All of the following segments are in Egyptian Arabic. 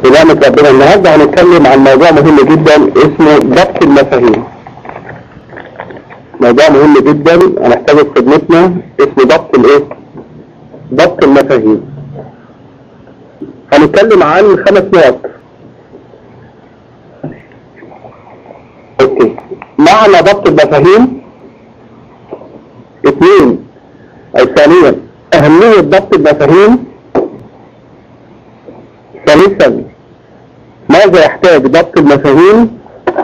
بنعمة ربنا النهارده هنتكلم عن موضوع مهم جدا اسمه ضبط المفاهيم موضوع مهم جدا هنحتاجه في خدمتنا اسمه ضبط الايه؟ ضبط المفاهيم هنتكلم عن خمس نقط اوكي معنى ضبط المفاهيم اثنين او ثانيا اهمية ضبط المفاهيم ثالثا ماذا يحتاج ضبط المفاهيم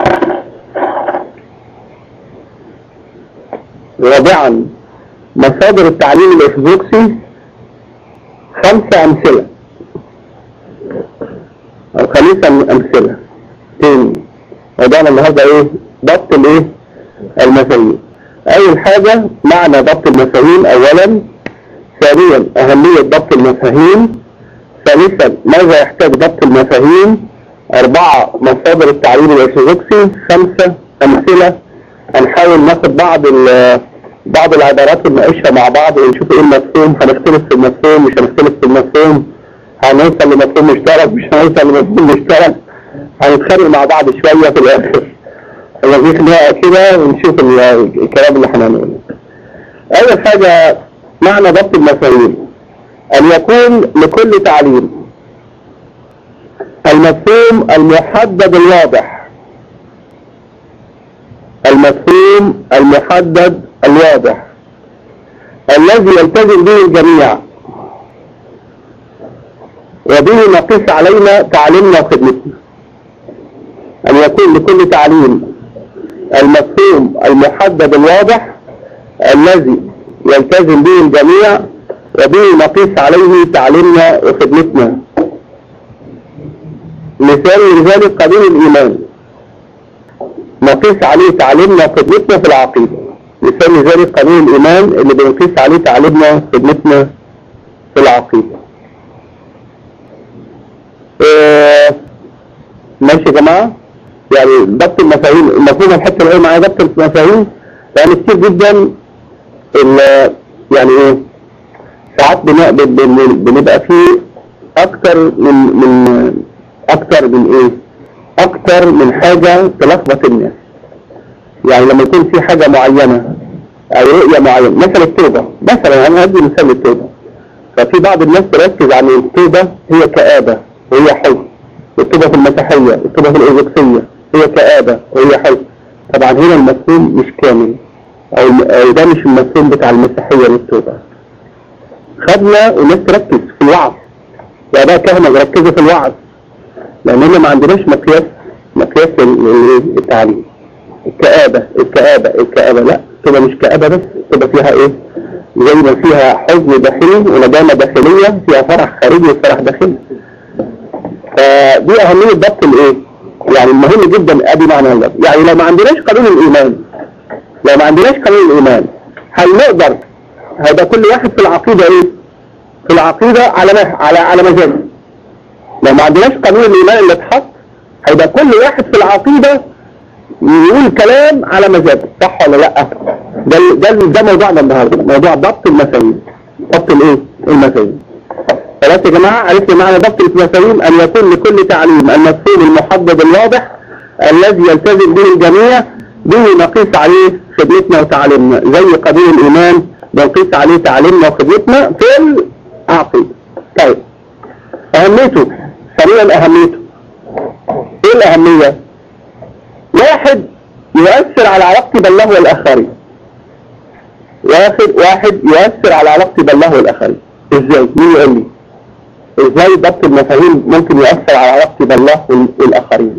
رابعا مصادر التعليم الارثوذكسي خمسة امثلة او خمسة امثلة تاني موضوعنا النهاردة ايه ضبط الايه المفاهيم اول حاجة معنى ضبط المفاهيم اولا ثانيا اهمية ضبط المفاهيم ثالثا ماذا يحتاج ضبط المفاهيم أربعة مصادر التعليم الأرثوذكسي خمسة أمثلة هنحاول ناخد بعض بعض العبارات ونناقشها مع بعض ونشوف ايه المفهوم هنختلف في المفهوم مش هنختلف في المفهوم هنوصل لمفهوم مشترك مش هنوصل لمفهوم مشترك هنتخانق مع بعض شوية في الآخر نبقى خناقة كده ونشوف الكلام اللي هنعمله أول حاجة معنى ضبط المفاهيم أن يكون لكل تعليم المفهوم المحدد الواضح المفهوم المحدد الواضح الذي يلتزم به الجميع وبه نقيس علينا تعليمنا وخدمتنا أن يكون لكل تعليم المفهوم المحدد الواضح الذي يلتزم به الجميع وبه نقيس عليه تعليمنا وخدمتنا مثال لذلك قانون الإيمان نقيس عليه تعليمنا وخدمتنا في العقيدة مثال لذلك قانون الإيمان اللي بنقيس عليه تعليمنا وخدمتنا في العقيدة إيه ماشي يا جماعة يعني ضبط المفاهيم المفهوم الحتة اللي معايا ضبط المفاهيم يعني كتير جدا يعني ايه ساعات بنبقى فيه اكتر من من اكتر من ايه اكتر من حاجة تلخبط الناس يعني لما يكون في حاجة معينة او رؤية معينة مثلا التوبة مثلا انا هدي مثال التوبة ففي بعض الناس تركز عن التوبة هي كآبة وهي حزن التوبة في المسيحية التوبة في الأوزكسية هي كآبة وهي حزن طبعا هنا المفهوم مش كامل او ده مش المفهوم بتاع المسيحية للتوبة خدنا والناس تركز في الوعظ يا بقى كهنة يركزوا في الوعظ لأننا ما عندناش مقياس مقياس التعليم الكآبة الكآبة الكآبة لا تبقى مش كآبة بس تبقى فيها ايه زي ما فيها حزن داخلي وندامة داخلية فيها فرح خارجي وفرح داخلي فدي أهمية ضبط الايه يعني المهم جدا ادي معنى الله يعني لو ما عندناش قانون الإيمان لو ما عندناش قانون الإيمان هل نقدر هيبقى كل واحد في العقيدة ايه في العقيدة على على على مزاجه لو ما عندناش قانون الايمان اللي اتحط هيبقى كل واحد في العقيدة يقول كلام على مزاجه صح ولا لا ده ده ده موضوعنا النهارده موضوع ضبط المفاهيم ضبط الايه المفاهيم خلاص يا جماعه عرفنا معنى ضبط المفاهيم ان يكون لكل تعليم المفهوم المحدد الواضح الذي يلتزم به الجميع به نقيس عليه خدمتنا وتعليمنا زي قانون الايمان بنقيس عليه تعليمنا وخدمتنا في العقيدة طيب أهميته سريعا أهميته إيه الأهمية واحد يؤثر على علاقتي بالله والآخرين واحد واحد يؤثر على علاقتي بالله والآخرين إزاي مين يقول لي إزاي ضبط المفاهيم ممكن يؤثر على علاقتي بالله والآخرين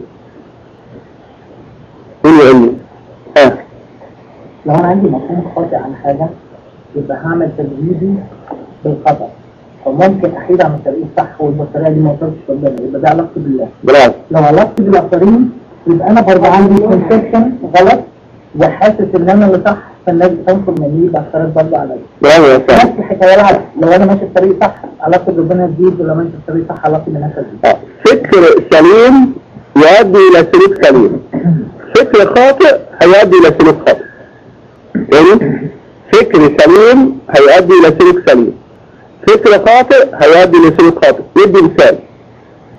مين يقول لي ها لو أنا عندي مفهوم خاطئ عن حاجة يبقى هعمل تجريبي بالخطأ فممكن احيد عن الطريق الصح والبطارية دي ما وصلتش ربنا يبقى ده علاقتي بالله برافو لو علاقتي بالاخرين يبقى انا برضه عندي كونسبشن غلط وحاسس ان انا اللي صح فالناس بتنفر مني يبقى اثرت برضه عليا برافو يا سلام نفس الحكايه العكس لو انا ماشي في الطريق صح علاقتي بربنا تزيد ولو ماشي في الطريق صح علاقتي بالناس تزيد فكر سليم يؤدي الى سلوك سليم فكر خاطئ هيؤدي الى سلوك خاطئ يعني فكر سليم هيؤدي الى سلوك سليم فكر خاطئ هيؤدي الى سلوك خاطئ ندي مثال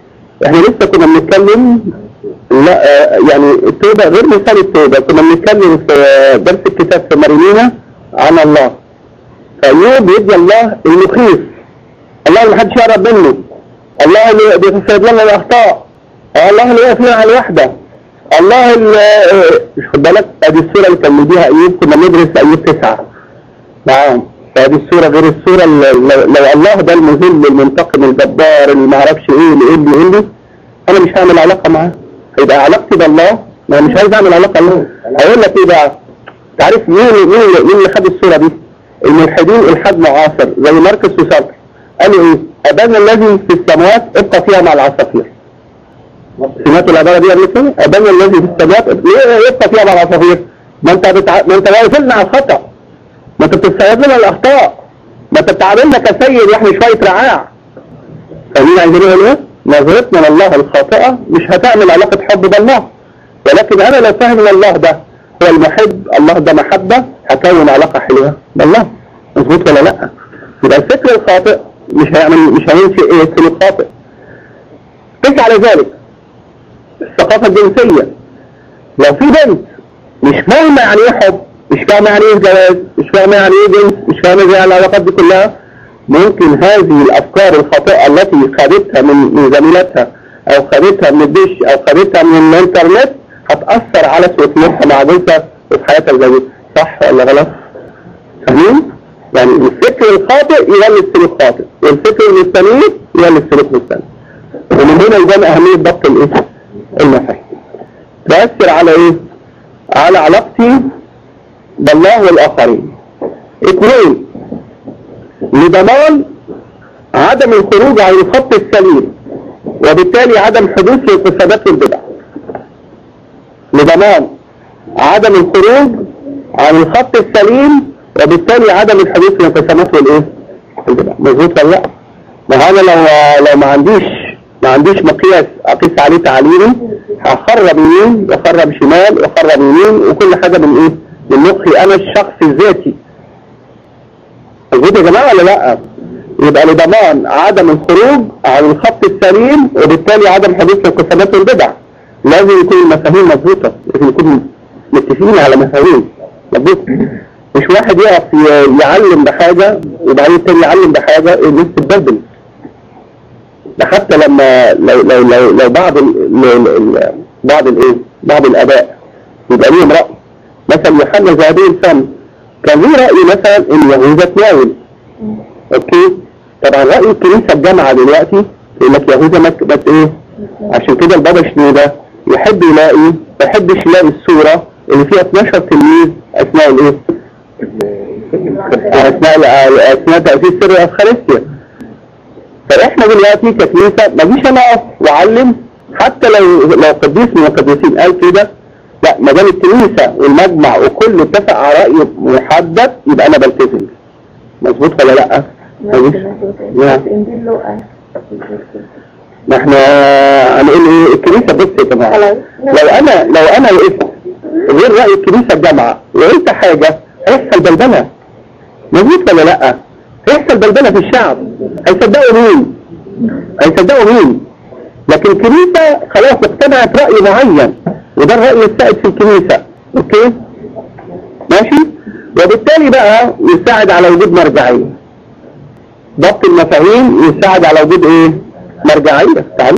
احنا لسه كنا بنتكلم لا آه، يعني التوبة غير مثال التوبة كنا بنتكلم في درس الكتاب في مريمينا عن الله فأيوب يدي الله المخيف الله اللي محدش يقرب منه الله اللي بيتصيد لنا الأخطاء الله اللي واقف لنا على الوحدة الله اللي آه، مش خد بالك ادي الصورة اللي كان بيديها أيوب كنا بندرس أيوب تسعة نعم فهذه الصورة غير الصورة اللي لو, لو الله ده المذل المنتقم الجبار اللي ما اعرفش ايه اللي ايه اللي ايه اللي انا مش هعمل علاقة معاه هيبقى علاقتي بالله ما أنا مش عايز اعمل علاقة معاه اقول لك ايه بقى تعرف مين مين اللي, مين اللي خد الصورة دي الملحدين الحاد معاصر زي ماركس وسارتر قالوا ايه ابانا الذي في السماوات ابقى فيها مع العصافير سمعتوا العبارة دي قبل كده ابانا الذي في السماوات ليه يبقى فيها مع العصافير ما انت بتع... ما انت غافلنا على الخطأ ما انت بتستعرض لنا الاخطاء ما انت بتعاملنا كسيد واحنا شويه رعاع فمين عايزين يقول ايه نظرتنا لله الخاطئه مش هتعمل علاقه حب بالله ولكن انا لو فاهم ان الله ده هو المحب الله ده محبه هكون علاقه حلوه بالله مظبوط ولا لا يبقى الفكر الخاطئ مش هيعمل مش هينشئ ايه سلوك خاطئ قيس على ذلك الثقافه الجنسيه لو في بنت مش فاهمه يعني ايه حب مش فاهمه يعني ايه جواز مش فاهمه يعني ايه جنس مش فاهمه زي العلاقات دي كلها ممكن هذه الافكار الخاطئه التي خدتها من من زميلاتها او خدتها من الدش او خدتها من الانترنت هتاثر على سلوكياتها مع جوزها وفي حياتها الزوجيه صح ولا غلط؟ فاهمين؟ يعني الفكر الخاطئ يولي السلوك خاطئ والفكر المستنير يولي السلوك مستنير ومن هنا يبان اهميه ضبط الايه؟ المفاهيم تؤثر على ايه؟ على علاقتي بالله والآخرين اثنين لضمان عدم الخروج عن الخط السليم وبالتالي عدم حدوث الانقسامات والبدع لضمان عدم الخروج عن الخط السليم وبالتالي عدم الحدوث الانقسامات والايه والبدع مظبوط ولا لا ما هو انا لو لو ما عنديش ما عنديش مقياس اقيس عليه تعليمي هخرب يمين واخرب شمال واخرب يمين وكل حاجه من ايه من مخي انا الشخص الذاتي مظبوط يا جماعه ولا لا يبقى لضمان عدم الخروج عن الخط السليم وبالتالي عدم حدوث الانقسامات والبدع لازم يكون المفاهيم مظبوطه لازم يكون متفقين على مفاهيم مظبوط مش واحد يقف ي- يعلم بحاجه وبعدين التاني يعلم بحاجه الناس تتبدل ده حتى لما لو لو لو, لو بعض ال ال- ال- بعض الايه بعض الاباء يبقى ليهم راي مثلا يوحنا ذهبي الفم كان ليه راي مثلا ان يهوذا تناول اوكي طبعا راي الكنيسه الجامعه دلوقتي يقول لك يهوذا ما ما ت- ايه عشان كده البابا شنودة يحب يلاقي ما يحبش يلاقي الصوره اللي فيها 12 تلميذ اثناء الايه اثناء اثناء تاسيس سر الافخارستيا فاحنا دلوقتي ككنيسه ما جيش انا اقف واعلم حتى لو لو قديس من القديسين قال كده لا ما دام الكنيسه والمجمع وكله اتفق على راي محدد يبقى انا بلتزم مظبوط ولا لا؟ مفيش. نعم. انجيل لوقا ما احنا هنقول ايه الكنيسه بص يا جماعه خلاص. لو انا لو انا وقفت غير راي الكنيسه الجامعه وقلت حاجه هيحصل بلبله مظبوط ولا لا؟ هيحصل بلبله في الشعب هيصدقوا مين؟ هيصدقوا مين؟ لكن الكنيسه خلاص اقتنعت راي معين وده الراي السائد في الكنيسه اوكي؟ ماشي؟ وبالتالي بقى يساعد على وجود مرجعيه ضبط المفاهيم يساعد على وجود ايه مرجعية تعال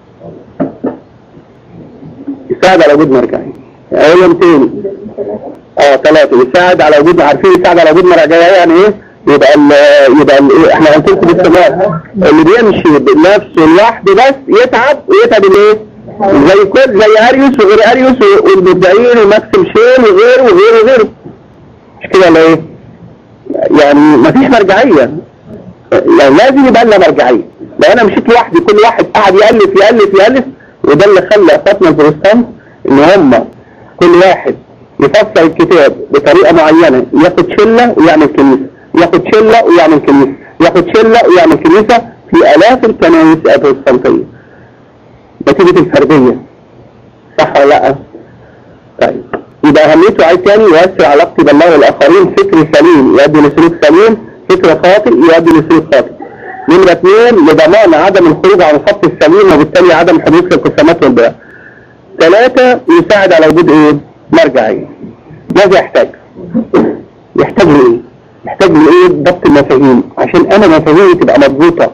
يساعد على وجود مرجعية اولا تاني اه ثلاثة يساعد على وجود عارفين يساعد على وجود مرجعية يعني ايه يبقى ال يبقى ال ايه احنا قلت لكم بالسماء اللي بيمشي بنفسه لوحده بس يتعب ويتعب الايه زي كل زي اريوس وغير اريوس والمبدعين وماكسيم شيل وغيره وغيره وغيره مش كده ولا ايه يعني مفيش مرجعية يعني لازم يبقى لنا مرجعيه لو انا مشيت لوحدي كل واحد قاعد يالف يالف يالف وده اللي خلى اخواتنا البروتستانت ان هم كل واحد يفسر الكتاب بطريقه معينه ياخد شله ويعمل كنيسه ياخد شله ويعمل كنيسه ياخد شله ويعمل كنيسه في الاف الكنائس البروتستانتيه نتيجه الفرديه صح ولا لا؟ طيب يبقى اهميته عايز تاني يؤثر علاقتي بالله والاخرين فكر سليم يؤدي لسلوك سليم فكر خاطئ يؤدي لسلوك خاطئ نمرة اثنين لضمان عدم الخروج عن الخط السليم وبالتالي عدم حدوث الانقسامات والبيع ثلاثة يساعد على وجود ايه؟ مرجعية ماذا يحتاج؟ يحتاج لايه؟ يحتاج لايه؟ ضبط المفاهيم عشان انا مفاهيمي تبقى مضبوطة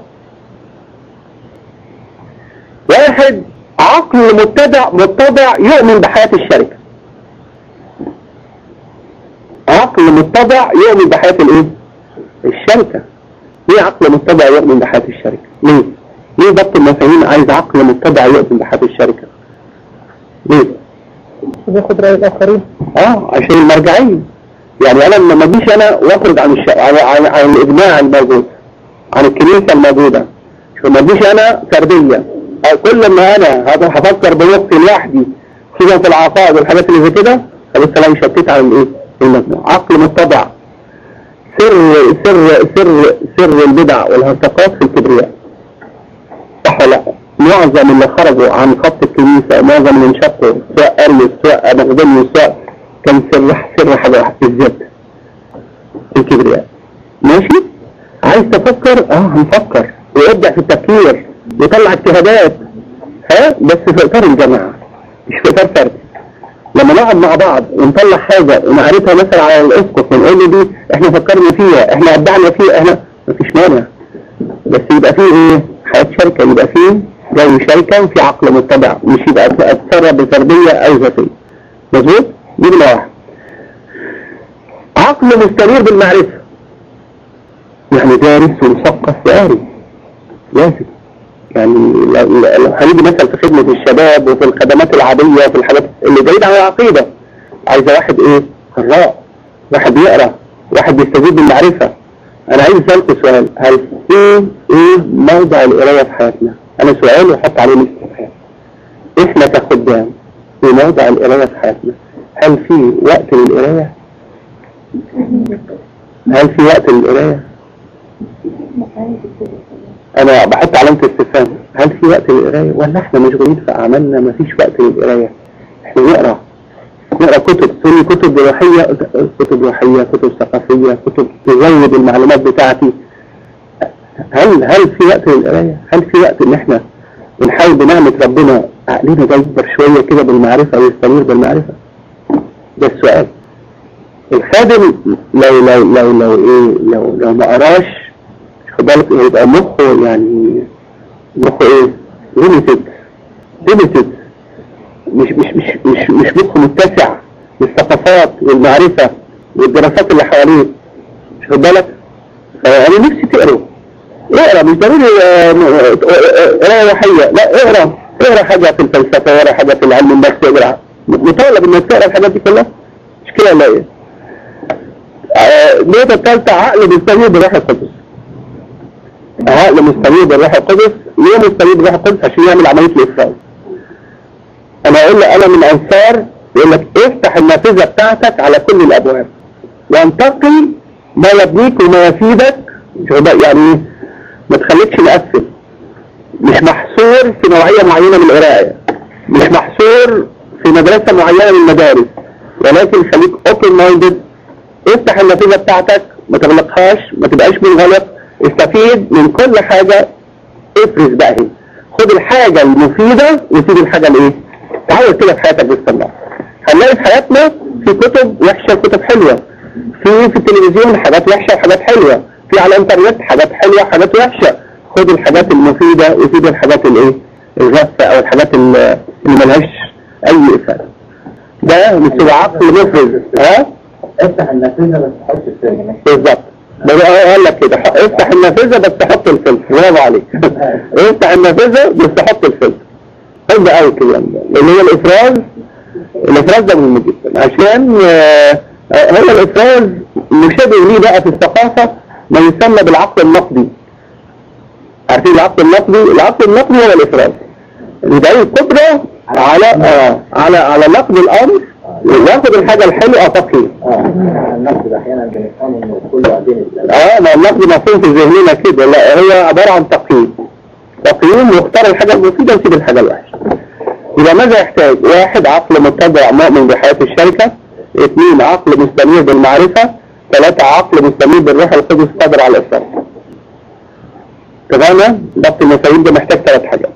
واحد عقل متبع متبع يؤمن بحياة الشركة عقل متبع يؤمن بحياة الايه؟ الشركة ليه عقل متبع يؤمن بحياة الشركة؟ ليه؟ ليه ضبط المفاهيم عايز عقل متبع يؤمن بحياة الشركة؟ ليه؟ بياخد رأي الآخرين اه عشان المرجعية يعني انا لما ما اجيش انا واخرج عن الش... عن, عن, عن الاجماع الموجود عن الكنيسة الموجودة ما اجيش انا فردية أو كل ما انا هذا هفكر بنفسي لوحدي خصوصا في العقائد والحاجات اللي زي كده خلاص انا شتيت على الايه؟ المجموع عقل متبع سر سر سر سر البدع والهرطقات في الكبرياء صح ولا لا؟ معظم اللي خرجوا عن خط الكنيسة معظم اللي انشقوا سواء أريوس سواء مقدونيوس سواء كان سر سر حاجة واحدة الذات الكبرياء ماشي؟ عايز تفكر اه هنفكر ويبدع في التفكير ويطلع اجتهادات ها بس في اطار الجماعة مش في اطار فردي لما نقعد مع بعض ونطلع حاجة ونعرضها مثلا على الاسقف ونقول له دي احنا فكرنا فيها احنا ابدعنا فيها احنا مفيش مانع بس يبقى فيه ايه حياة شركة يبقى فيه جو شركة وفي عقل متبع مش يبقى اتصرف بفردية او ذاتية مظبوط دي نمرة واحد عقل مستنير بالمعرفة يعني دارس ومثقف وقاري لازم يعني لو لو هنيجي مثلا في خدمة الشباب وفي الخدمات العادية وفي الحاجات اللي بعيدة عن العقيدة عايزة واحد ايه قراء واحد بيقرا واحد بيستفيد بالمعرفة انا عايز اسالكم سؤال هل ايه ايه موضع القرايه في حياتنا انا سؤال وحط عليه الاستفهام احنا كخدام في موضع القرايه في حياتنا هل في وقت للقرايه هل في وقت للقرايه انا بحط علامه استفهام هل في وقت للقرايه ولا احنا مشغولين في اعمالنا مفيش وقت للقرايه احنا نقرا نقرا كتب تقولي كتب روحية كتب روحية كتب ثقافية كتب تزود المعلومات بتاعتي هل هل في وقت للقراية؟ هل في وقت ان احنا بنحاول بنعمة ربنا عقلنا ده يكبر شوية كده بالمعرفة ويستمر بالمعرفة؟ ده السؤال الخادم لو لو لو لو ايه لو لو ما قراش خد بالك يبقى مخه يعني مخه ايه؟ ليميتد ليميتد مش مش مش مش مش مخ متسع بالثقافات والمعرفة والدراسات اللي حواليه مش خد بالك انا نفسي تقرا اقرا مش ضروري قرايه روحيه لا اقرا اقرا حاجه في الفلسفه اقرا حاجه في العلم النفس اقرا مطالب انك تقرا الحاجات دي كلها مش كده ولا ايه؟ النقطه الثالثه عقل مستنير بالروح القدس عقل مستنير بالروح القدس ليه مستنير بالروح القدس عشان يعمل عمليه الافراز انا اقول له انا من انصار يقول لك افتح النافذه بتاعتك على كل الابواب وانتقي ما يبنيك وما يفيدك يعني ما تخليكش مقفل مش محصور في نوعيه معينه من القرايه مش محصور في مدرسه معينه من المدارس ولكن خليك اوبن مايندد افتح النافذه بتاعتك ما تغلقهاش ما تبقاش منغلق استفيد من كل حاجه افرز بقى هنا خد الحاجه المفيده وسيب الحاجه الايه تعود كده في حياتك باستمرار هنلاقي في حياتنا في كتب وحشة وكتب حلوة في في التلفزيون حاجات وحشة وحاجات حلوة في على الانترنت حاجات حلوة وحاجات وحشة خد الحاجات المفيدة وسيب الحاجات الايه الغثة او الحاجات اللي ملهاش اي افادة ده مش عقل مفرز ها افتح النافذة بس تحط السلم بالظبط بقى قال لك كده افتح النافذة بس تحط الفلتر برافو عليك افتح النافذة بس تحط الفلتر حب قوي الكلام ده اللي هو الافراز الافراز ده مهم جدا عشان آه، آه، هو الافراز مشابه ليه بقى في الثقافة ما يسمى بالعقل النقدي عارفين العقل النقدي العقل النقدي هو الافراز يبقى القدرة على آه على على نقد الامر وياخد الحاجة الحلوة تقييم اه النقد احيانا بنفهم انه كله عدين السلام اه ما النقد مفهوم في ذهننا كده لا هي عبارة عن تقييم تقييم واختار الحاجة المفيدة وسيب الحاجة الوحشة يبقى ماذا يحتاج واحد عقل متبع مؤمن بحياة الشركة اثنين عقل مستنير بالمعرفة ثلاثة عقل مستنير بالروح القدس قادر على الإفراط اتفقنا ضبط المفاهيم ده محتاج ثلاث حاجات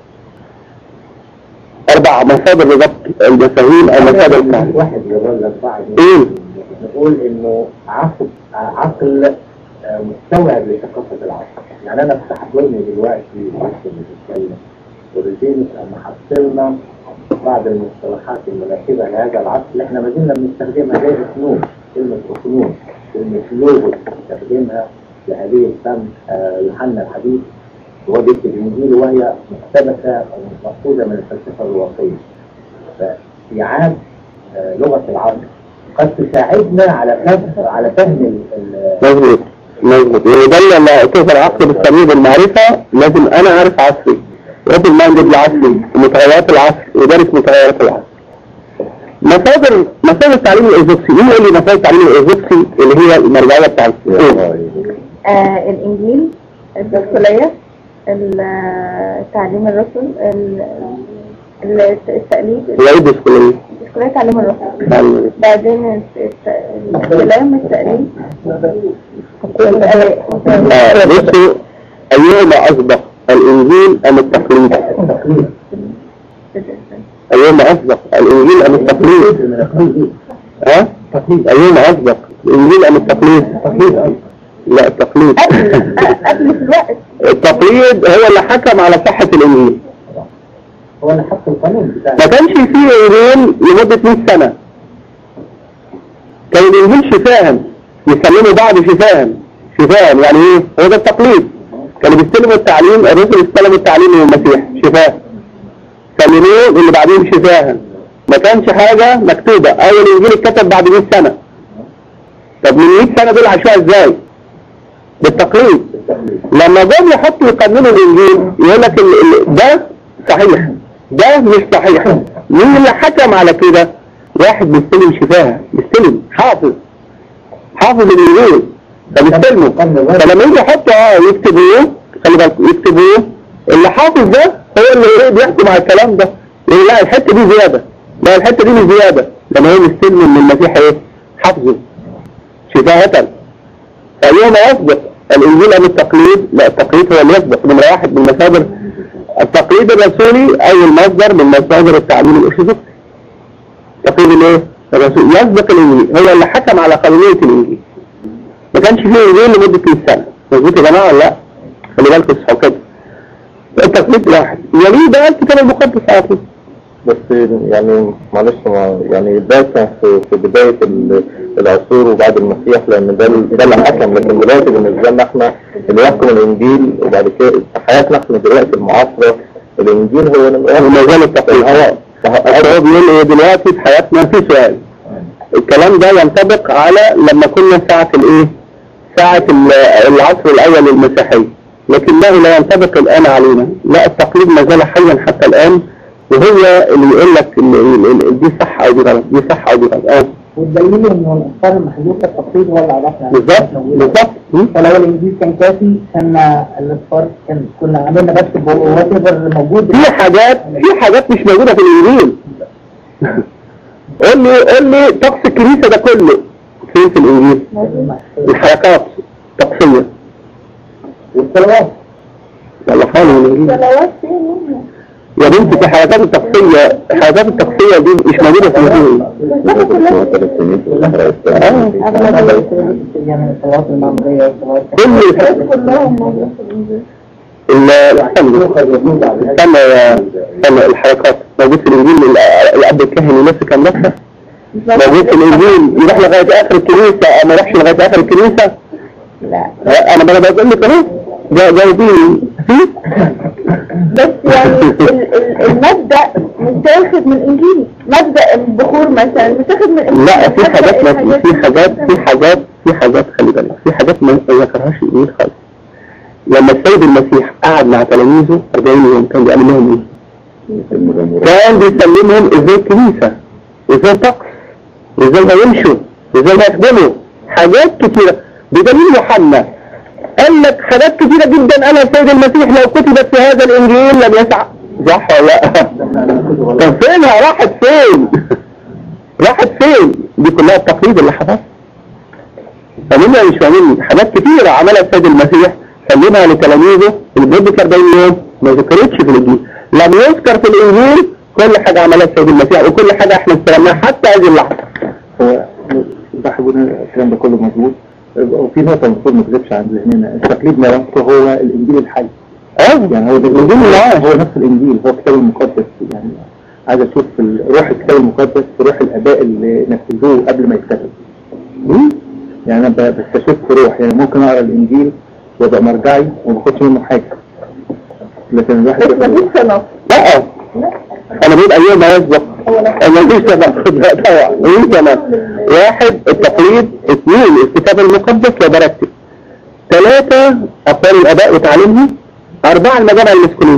اربع مصادر لضبط المفاهيم او مصادر الفهم واحد للرجل بعد ايه نقول انه عقل عقل آه، مستوعب لثقافة العصر يعني انا فتحت ودني دلوقتي وقت اللي بتتكلم ورجينا اما حصلنا بعض المصطلحات المناسبة لهذا العصر اللي احنا ما زلنا بنستخدمها زي الفنون كلمة فنون كلمة لوجو بنستخدمها لهذه الفم آه، يوحنا الحديث هو بيكتب الانجيل وهي مقتبسة او مأخوذة من الفلسفة الواقعية فإعادة آه، لغة العصر قد تساعدنا على فهم على فهم ال- ال- مظبوط مظبوط وده لما اشوف العقل بالسميع بالمعرفة لازم انا عارف عصري اوبن مايندد لعصري ومتغيرات العصر ودارس متغيرات العصر مصادر مصادر التعليم الايزوبسي مين يقول لي مصادر التعليم الايزوبسي اللي هي المرجعيه بتاع الفصول آه الإنجيل الدستورية ال- تعليم الرسل ال- ال- التقليد هي ايه الدسكوليه؟ الدستورية تعليم الرسل تعليم بعدين الت- الكلام التقليد آه، بصوا ايهما اسبق الانجيل ام التقليد؟ ايهما اسبق الانجيل ام التقليد؟ ها؟ ايهما اسبق الانجيل ام التقليد؟ لا التقليد قبل قبل في الوقت التقليد هو اللي حكم على صحة الانجيل هو اللي حط القانون بتاع ما كانش فيه انجيل لمدة 100 سنة كان الانجيل شفاها يسلموا بعض شفاها شفاها يعني ايه هو ده التقليد كانوا بيستلموا التعليم الرسل استلموا التعليم من المسيح شفاها سلموه اللي بعدين شفاها ما كانش حاجة مكتوبة اول انجيل اتكتب بعد 100 سنة طب من 100 سنة دول عاشوها ازاي بالتقليد لما جم يحطوا يقننوا الانجيل يقول لك ال- ال- ده صحيح ده مش صحيح مين اللي حكم على كده واحد بيستلم شفاها بيستلم حافظ حافظ الانجيل فبيستلمه فلما يجي يحطوا اه يكتبوه خلي بالك يكتبوه اللي حافظ ده هو اللي ايه بيحكم على الكلام ده يقول لا الحته دي زياده لا الحته دي مش زياده لما هو مستلم من المسيح ايه حافظه شفاهة فاليوم يسبق الانجيل ام التقليد لا التقليد هو اللي يسبق نمرة واحد من مصادر التقليد الرسولي اول مصدر من مصادر التعليم الارثوذكسي تقليد الايه الرسول يسبق الانجيل هو اللي حكم على قانونية الانجيل ما كانش فيه انجيل لمدة 100 سنة مظبوط يا جماعة ولا لا خلي بالكم اصحوا كده ده التقليد واحد يليه بقى الكتاب المقدس على طول بس يعني معلش ما يعني ده كان في, في بداية ال- العصور وبعد المسيح لأن ده ال- ده اللي حكم لكن دلوقتي بالنسبة لنا احنا اللي يحكم الإنجيل وبعد كده في حياتنا احنا دلوقتي المعاصرة الإنجيل هو اللي وما زال التقليد هو هو بيقول ايه دلوقتي في حياتنا في سؤال الكلام ده ينطبق على لما كنا ساعة الايه ساعة ال- العصر الاول للمسيحية لكنه لا ينطبق الان علينا لا التقليد ما زال حيا حتى الان وهو اللي يقول لك ال- ال- ال- دي صح او دي غلط دي صح او دي غلط اه والدليل انه الافكار المحذوفه التقليد هو اللي عرفنا بالظبط بالظبط م? فلو الانجيل كان كافي كان الاصفار كان كنا عملنا بس وات ايفر موجود في حاجات في حاجات مش موجودة في الانجيل قول لي قول لي طقس الكنيسة ده كله فين في الانجيل الحركات طقسية والصلوات يلا خالي من الانجيل صلوات فين يا بنتي في حركات الطقسية الحركات الطقسية دي مش موجودة في الانجيل يعني الصلوات المعموديه والصلوات كل الح- كلهم موجودين في الإنجيل ال- استنى استنى يا استنى الحركات موجود في الانجيل ال- الاب الكاهن يمسك كام لفه موجود في الانجيل يروح لغايه اخر الكنيسه او ما يروحش لغايه اخر الكنيسه لا لا، انا بقى بقول لك اهو جا- جاوبيني في بس يعني ال- ال- المبدأ متاخد من الإنجيل مبدأ البخور مثلا متاخد من الإنجيل لا في مبدأ حاجات ما الحاجات في حاجات في حاجات في حاجات خلي بالك في حاجات ما ما ذكرهاش الانجيل خالص لما السيد المسيح قعد مع تلاميذه 40 يوم كان بيعمل لهم ايه؟ كان بيسلمهم ازاي الكنيسة ازاي الطقس ازاي هيمشوا ازاي هيخدموا حاجات كتيرة بدليل يوحنا قال لك حاجات كتيرة جدا قالها السيد المسيح لو كتبت في هذا الانجيل لم يسع صح ولا لا؟ طب فينها راحت فين؟ راحت فين؟ دي كلها التقليد اللي حصل فمنها مش فاهمين حاجات كتيرة عملها السيد المسيح سلمها لتلاميذه لمدة 40 يوم ما ذكرتش في الانجيل لم يذكر في الانجيل كل حاجة عملها السيد المسيح وكل حاجة احنا استلمناها حتى هذه اللحظة هو بحبنا الكلام ده كله مظبوط وفي نقطة المفروض ما تغيبش عن ذهننا التقليد نفسه هو الإنجيل الحي اه يعني هو ده الإنجيل العاش. هو نفس الإنجيل هو الكتاب المقدس يعني عايز أشوف ال- روح الكتاب المقدس وروح الآباء اللي نفذوه قبل ما يتكتب مم. يعني أنا ب- بستشف روح يعني ممكن أقرأ الإنجيل وأبقى مرجعي وما باخدش منه حاجة لكن الواحد بس مفيش تناقض لا انا بقول ايام ما يسبق ما فيش تناقض لا طبعا مفيش تناقض واحد التقليد اثنين الكتاب المقدس لا برتب ثلاثة أقوال الآباء وتعليمهم أربعة المجامع المسكونية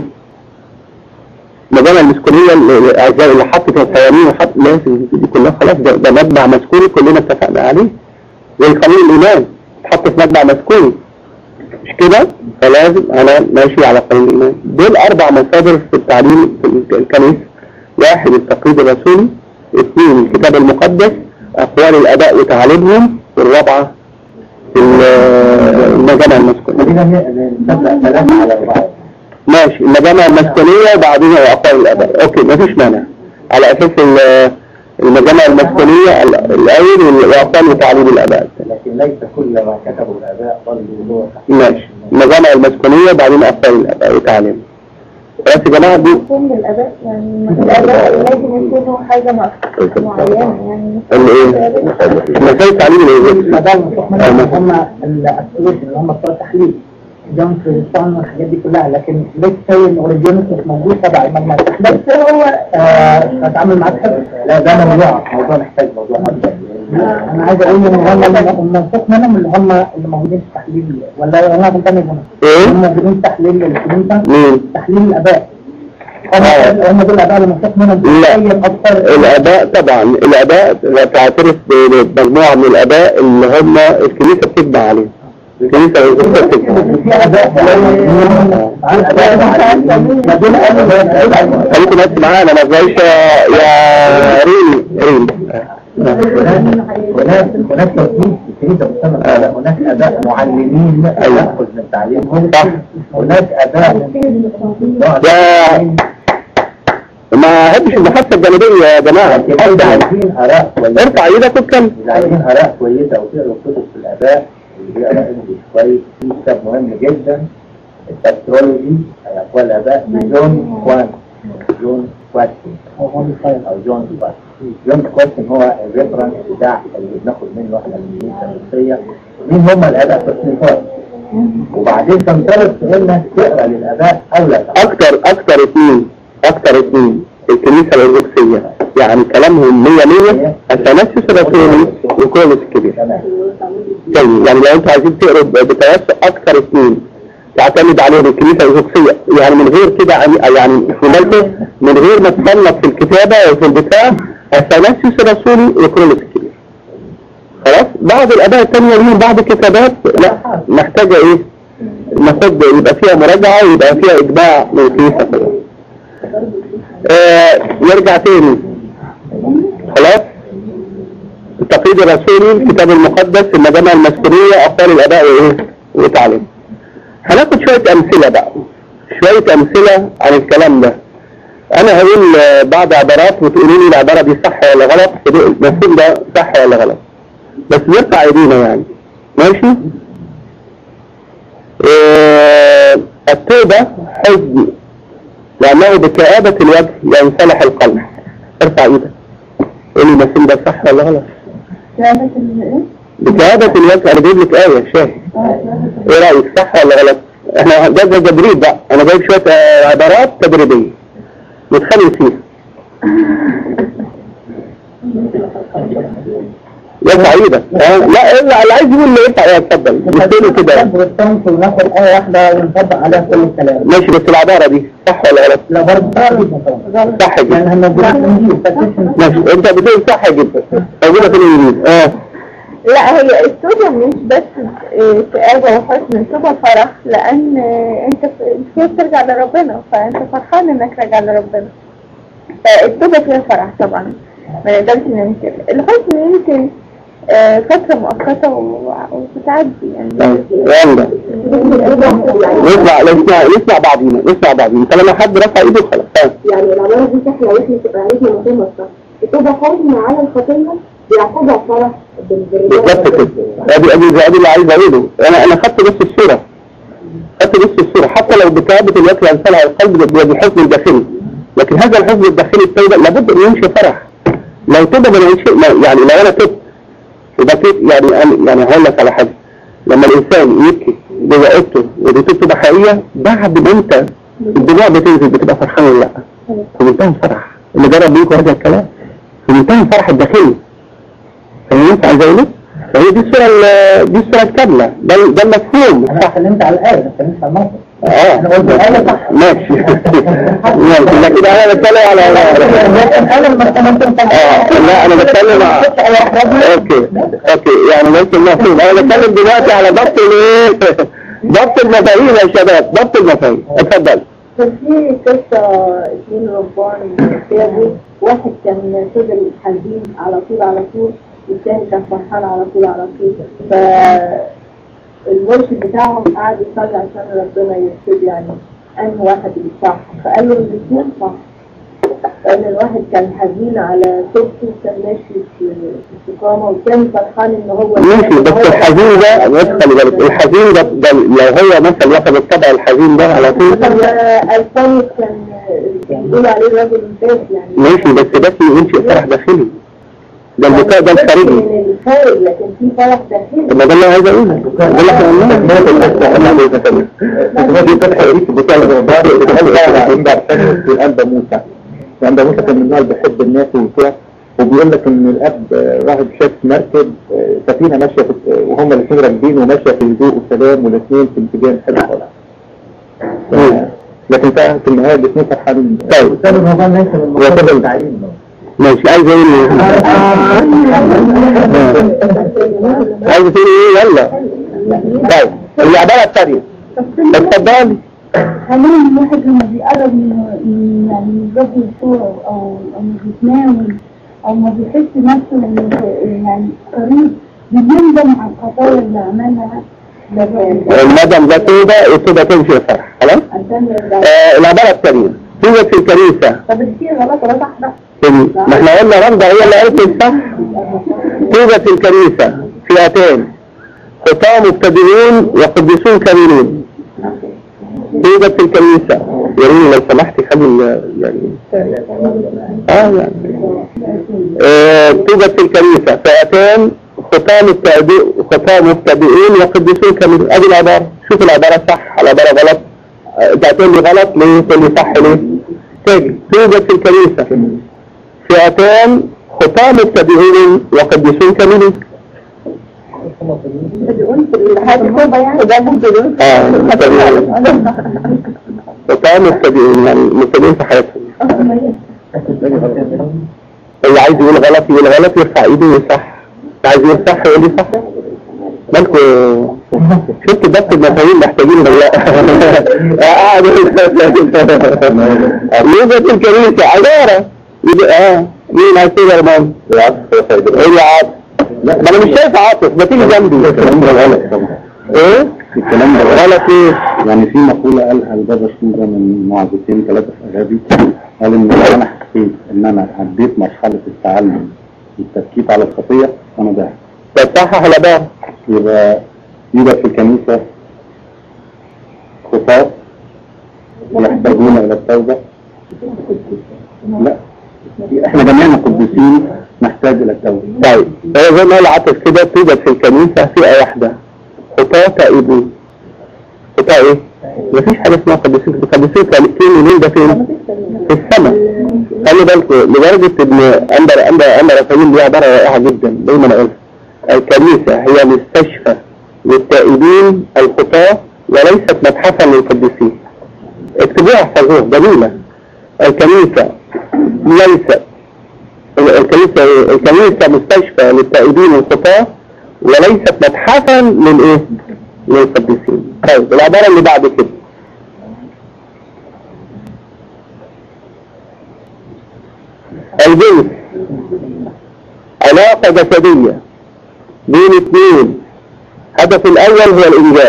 المجامع المسكونية اللي اللي- اللي حطت القوانين وحط لازم دي كلها خلاص ده, ده مجمع مسكوني كلنا اتفقنا عليه زي قانون الإيمان اتحط في مجمع مسكوني مش كده فلازم انا ماشي على قانون الايمان دول اربع مصادر في التعليم في الكنيسه واحد التقليد الرسولي اثنين الكتاب المقدس اقوال الاباء وتعاليمهم والرابعه ال- المجامع المسكونيه خلينا نبدأ ثلاثة على أربعة ماشي المجامع المسكونيه وبعدين اقوال الاباء اوكي مفيش مانع على اساس ال- المجامع المسكونيه ال- الاول واقوال وتعليم الاباء لكن ليس كل ما كتبه الآباء ضلوا هو ماشي المجامع المسكونيه وبعدين اقوال الاباء وتعليمهم بس يا جماعه دي مفهوم الآباء يعني الآباء لازم يكونوا حاجة مع- معينة يعني الايه مسائل التعليم الايه ما ده المفروض منهم هم الاسويس اللي هم بتوع التحليل جون فريستان والحاجات دي كلها لكن ليش سوي ان اوريجينوس مش موجود تبع مجمع التحليل بس هو آه، هتعامل معاه بحب لا ده موضوع موضوع محتاج موضوع أكبر انا عايز اقول ان هم المنطق منهم اللي هم اللي موجودين في التحليل ولا انا غلطان يا جماعه ايه هم موجودين في تحليل الكنيسه مين تحليل الاباء هم آه. هم دول الاباء اللي منطق منهم لا. بيتغير اكتر الاباء طبعا الاباء تعترف بمجموعه من الاباء اللي هم الكنيسه بتجمع عليهم الكنيسه الكنيسه بتجمع في اباء عن اباء ما دول قالوا خليكم بس معانا ما تبقاش يا يا ريم ريم هناك هناك توجيه في الكنيسة مسمى على هناك آباء معلمين يأخذ من تعليمهم صح هناك آباء يا ما احبش المحادثه الجانبيه يا جماعه إذا عايزين آراء كويسة ارفع ايدك واتكلم إذا عايزين آراء كويسة وتقروا كتب في الآباء اللي بيقرا إنجلش كويس في كتاب مهم جدا التسترولوجي أي أقوال الآباء لجون كوان جون كواتسون أو جون كواتسون جون كواتسون هو الريفرنس بتاع اللي بناخد منه احنا من الكنيسة الروسية مين هم الآباء في التصنيفات وبعدين تنطلق انك تقرا للآباء أو لا تقرأ. اكتر اكتر اثنين اكتر اثنين الكنيسه الارثوذكسيه يعني كلامهم 100 100 اثناسيوس الرسولي وكولوس الكبير تمام جيد يعني لو انتوا عايزين تقروا بتوسع اكتر اثنين تعتمد عليهم الكنيسه الارثوذكسيه يعني من غير كده يعني يعني في بالكم من غير ما تصنف في الكتابه وفي البتاع اثناسيوس الرسولي وكولوس الكبير خلاص بعض الاباء الثانيه ليهم بعض الكتابات لا محتاجه ايه ناخد يبقى فيها مراجعه ويبقى فيها اجماع من الكنيسه كلها آه نرجع تاني خلاص التقليد الرسولي الكتاب المقدس المجامع المسكونية أقوال الآباء وإيه وتعليم هناخد شوية أمثلة بقى شوية أمثلة عن الكلام ده أنا هقول آه، بعض عبارات وتقولوا لي العبارة دي صح ولا غلط المفهوم ده صح ولا غلط بس نرفع ايدينا يعني ماشي آه، التوبة حزن لأنه بكآبة الوجه ينصلح القلب ارفع ايدك قولي المفهوم ده صح ولا غلط لا بس ايه؟ بكآبة الوجه انا جايب لك آية شاهد ايه رأيك صح ولا غلط احنا ده ده تدريب بقى انا جايب شوية آه، عبارات تدريبية نتخلي فيها يرفع ايدك اه لا اللي اللي عايز يقول اللي يرفع ايه اتفضل مثلوا كده والصمت وناخد آية واحدة ونطبق عليها كل الكلام ماشي بس العبارة دي صح ولا غلط لا برضه صح جدا يعني احنا موجودين في الإنجيل فتشن ماشي انت بتقول صح جدا موجودة في الانجيل اه لا هي التوبة مش بس آه، كآبة وحزن التوبة فرح لأن آه، أنت ف- فيها بترجع لربنا فأنت فرحان إنك راجع لربنا فالتوبة فيها فرح طبعا ما نقدرش ننكر الحزن يمكن آه، فترة مؤقتة و- وبتعدي يعني طيب يلا نسمع نسمع نسمع بعضينا نسمع بعضينا طالما حد رفع ايده خلاص طيب. يعني العبارة دي تحلى واحنا تبقى عرفنا مكان الصح بتبقى حزن على الخطية بيعقبها فرح بال- بالظبط كده ادي ادي ادي اللي عايز اقوله انا انا خدت بس الصوره خدت بس الصوره حتى لو بكابه الوكل انسان على القلب بالحزن الداخلي لكن هذا الحزن الداخلي التوبه لابد ان يمشي فرح لو توبه ما يمشي ما- يعني لو انا تبت يبقى تبت يعني أنا- يعني هقول لك على حاجه لما الانسان يبكي جوه اوضته ودي توبه حقيقيه بعد ما انت الدموع بتنزل بتبقى فرحان ولا لا في منتهى الفرح اللي جرب بيكم هذا الكلام في منتهى الفرح الداخلي فهمت عايز اقول ايه؟ فهي دي الصورة ال- دي الصورة الكاملة ده ده المفهوم انا اتكلمت على الآية ما اتكلمتش على الموقف اه انا قلت الآية صح ماشي ماشي لكن انا بتكلم على انا لما اتكلمت اه لا انا بتكلم على اوكي اوكي يعني ممكن مفهوم انا بتكلم دلوقتي على ضبط الايه ضبط المفاهيم يا شباب ضبط المفاهيم اتفضل كان في قصة اتنين ربان كتابوا واحد كان فضل حزين على طول على طول والتاني كان فرحان على طول على طول ف المرشد بتاعهم قعد يصلي عشان ربنا يكتب يعني انهي واحد اللي صح فقال له الاثنين صح لان الواحد كان حزين على توبته وكان ماشي في في استقامه وكان فرحان ان هو ماشي بس الحزين ده بس خلي بالك الحزين ده, ده لو هو مثلا واخد الطبع الحزين ده على طول الفاني كان كان بيقول عليه راجل ممتاز يعني ماشي بس ده في ينشئ فرح داخلي ده البكاء ده الخارجي من الخارج لكن في فرح داخلي طب ما ده اللي عايز اقوله ده اللي احنا قلناه دي فتح قريت بتاع الغرباء عند عند موسى عند موسى كان من النوع اللي بيحب الناس وبتاع وبيقول لك ان الاب آه، واحد شاف مركب آه، سفينه ماشيه في وهم الاثنين راكبين وماشيه في هدوء وسلام والاثنين في اتجاه حلو خالص ف- لكن فعلا في النهايه الاثنين فرحانين طيب كان الموضوع ليس من وكده مقابل ال- التعليم ماشي عايز اقول ايه عايز تقول ايه يلا طيب العبارة الثانية اتفضلي خلينا الواحد لما بيقرب من من- يعني من رب يسوع او او ما بيتناول او ما بيحس نفسه انه يعني قريب بيندم على الخطايا اللي عملها المدام ده توبة التوبة تمشي الفرح خلاص آه العبارة الثانية توجد في الكنيسة طب الشيء غلط ولا صح بقى؟ في ال- ما احنا قلنا رمضة هي اللي قالت الصح توجد في الكنيسة فئتين خطاة مبتدئون وقديسون كاملون توجد في الكنيسة يا ريت لو سمحتي خلي ال- يعني اه يعني آه، توجد في الكنيسة فئتان خطاة مبتدئ خطاة مبتدئين وقديسون كاملون ادي العبارة شوف العبارة صح العبارة غلط آه، ده تقول لي غلط ليه تقول لي صح ليه تاني توجد في الكنيسة فئتان خطاة مبتدئين وقديسون كاملون هتكون يعني ده ممكن اه مبتدئين خطاة مبتدئين يعني مبتدئين في حياتهم اللي عايز يقول غلط يقول غلط يرفع ايده ويصح اللي عايز يقول صح يقول لي صح مالكوا شفت بس المفاهيم محتاجين ولا لا يوجد الكنيسة عبارة يبقى اه مين عايز تقول يا رمان؟ ايه يا عاطف؟ لا ما انا مش شايف عاطف ما تيجي جنبي الكلام ده غلط طبعا ايه؟ الكلام ده غلط غلط ايه؟ يعني في مقولة قالها البابا شنودة من معزتين ثلاثة في أغابي قال إن لو أنا حسيت إن أنا عديت مرحلة التعلم والتفكيك على الخطية أنا ضعت بتصحح ولا بقى؟ يبقى يوجد في الكنيسة خطاة يحتاجون إلى التوبة لا إحنا جميعنا قديسين نحتاج إلى التوبة طيب هو زي ما قال عاطف كده توجد في الكنيسة فئة واحدة خطاة تائبون خطاة ايه؟ مفيش حاجة اسمها قديسين القديسين تائبين منين ده فين؟ في السماء خلي بالكم لدرجة ان أنبر أنبر أنبر رفاهيم دي عبارة رائعة جدا دايما أقولها الكنيسة هي مستشفى للتائبين الخطاة وليست متحفا للقديسين اكتبوها احفظوها جميلة الكنيسة ليست الكنيسة ايه؟ الكنيسة مستشفى للتائبين الخطاة وليست متحفا للايه؟ للقديسين طيب العبارة اللي بعد كده الجنس علاقة جسدية بين اثنين هدف الاول هو الانجاب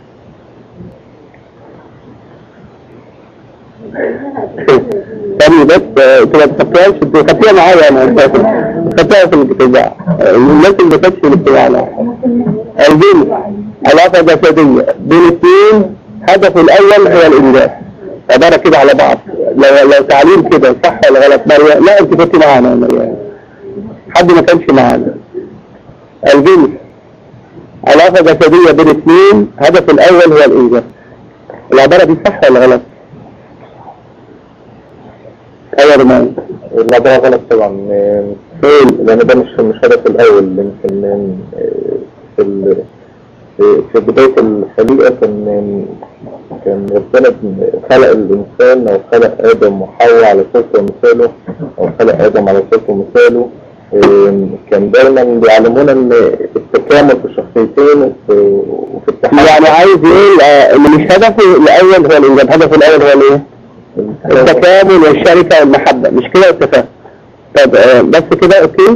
ثاني بس آه، انت ما تخطيهاش انت خدتيها معايا انا اساسا خدتها في الاجتماع آه، الناس اللي ما كانتش في الاجتماع لا الجنس علاقة جسدية بين اثنين هدف الاول هو الانجاب عبارة كده على بعض لو لو تعليم كده صح ولا غلط مريم لا انت كنت معانا يا مريم حد ما كانش معانا الجنس علاقة جسدية بين اثنين هدف الاول هو الانجاب العبارة دي صح ولا غلط؟ ايوه يا رمان لا ده غلط طبعا آه، فين؟ لان ده مش مش هدف الاول يمكن آه، في ال- في- في بداية الخليقة كان كان ربنا خلق الإنسان أو خلق آدم وحواء على صورته ومثاله أو خلق آدم على صورته ومثاله آم، كان دايما بيعلمونا إن التكامل في الشخصيتين وفي وفي التحول يعني عايز يقول آه، ان مش هدفه الاول هو الانجاب هدفه الاول هو الايه؟ التكامل والشركة والمحبة مش كده والتفاهم طب آه، بس كده اوكي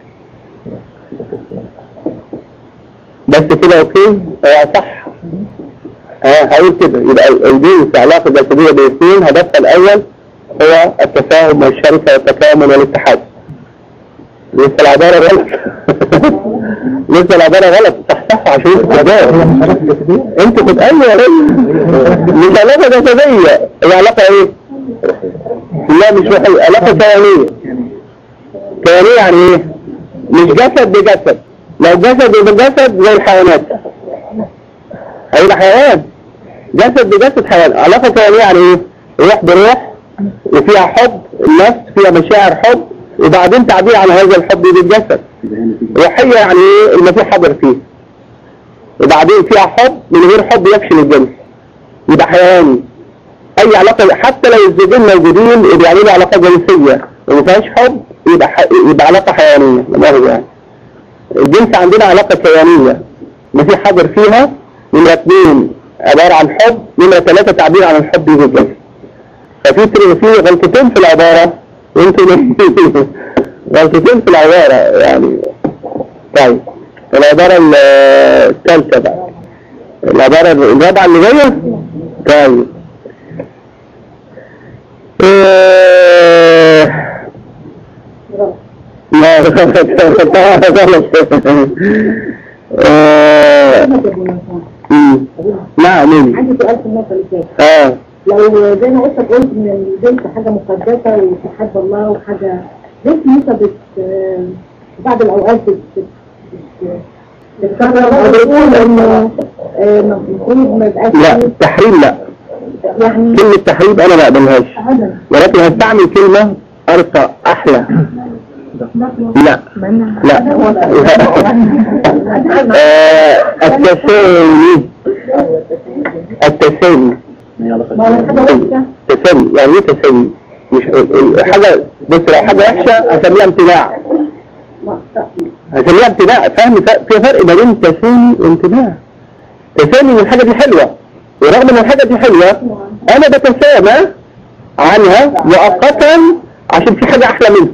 بس كده اوكي اه صح اه هقول كده يبقى الجنس علاقة جسدية بين اثنين هدفها الاول هو التفاهم والشركة والتكامل والاتحاد لسه العبارة غلط لسه العبارة غلط صح صح عشان انت كده انت كنت ايوه يا ريس مش علاقة جسدية هي علاقة ايه؟ لا مش روحية علاقة كيانية كيانية يعني ايه؟ مش جسد بجسد لو جسد بجسد زي الحيوانات هيبقى حيوان جسد بجسد حيوان علاقة كيانية يعني ايه؟ روح بروح وفيها حب النفس فيها مشاعر حب وبعدين تعبير عن هذا الحب بالجسد روحية يعني ايه المسيح حضر فيه وبعدين فيها حب من غير حب يفشل الجنس يبقى حيواني اي علاقة حتى لو الزوجين موجودين وبيعملوا علاقة جنسية وما فيهاش حب يبقى ح... يبقى علاقة حيوانية لا مؤاخذة يعني الجنس عندنا علاقة كيانية المسيح حضر فيها نمرة اثنين عبارة عن حب نمرة ثلاثة تعبير عن الحب بالجنس ففي في غلطتين في العبارة وانتوا غلطتين في العبارة يعني طيب العبارة ال- الثالثة بقى العبارة الرابعة اللي جاية طيب إيه، لا غلط غلط آه، مم. نعم مين عندي سؤال في النقطة اللي فاتت اه لو زي ما قلت قلت ان البنت حاجة مقدسة وتحب الله وحاجة ليه الكنيسة بت بعض الأوقات بت بت- بتكرر أو بتقول إنه آه، المفروض ما يبقاش لا فيه- التحريم لا يعني كلمة تحريم انا ما اقبلهاش أبدا ولكن هستعمل كلمة ارقى احلى لا لا آه، التسامي التسامي ما هو حاجة وحشة تسامي يعني ايه تسامي مش ال- ال- حاجة بص لو حاجة وحشة هسميها امتناع هسميها امتناع فاهم ف- في فرق ما بين تسامي وامتناع تسامي ان الحاجة دي حلوة ورغم ان الحاجة دي حلوة انا بتسامى عنها مؤقتا عشان في حاجة احلى منها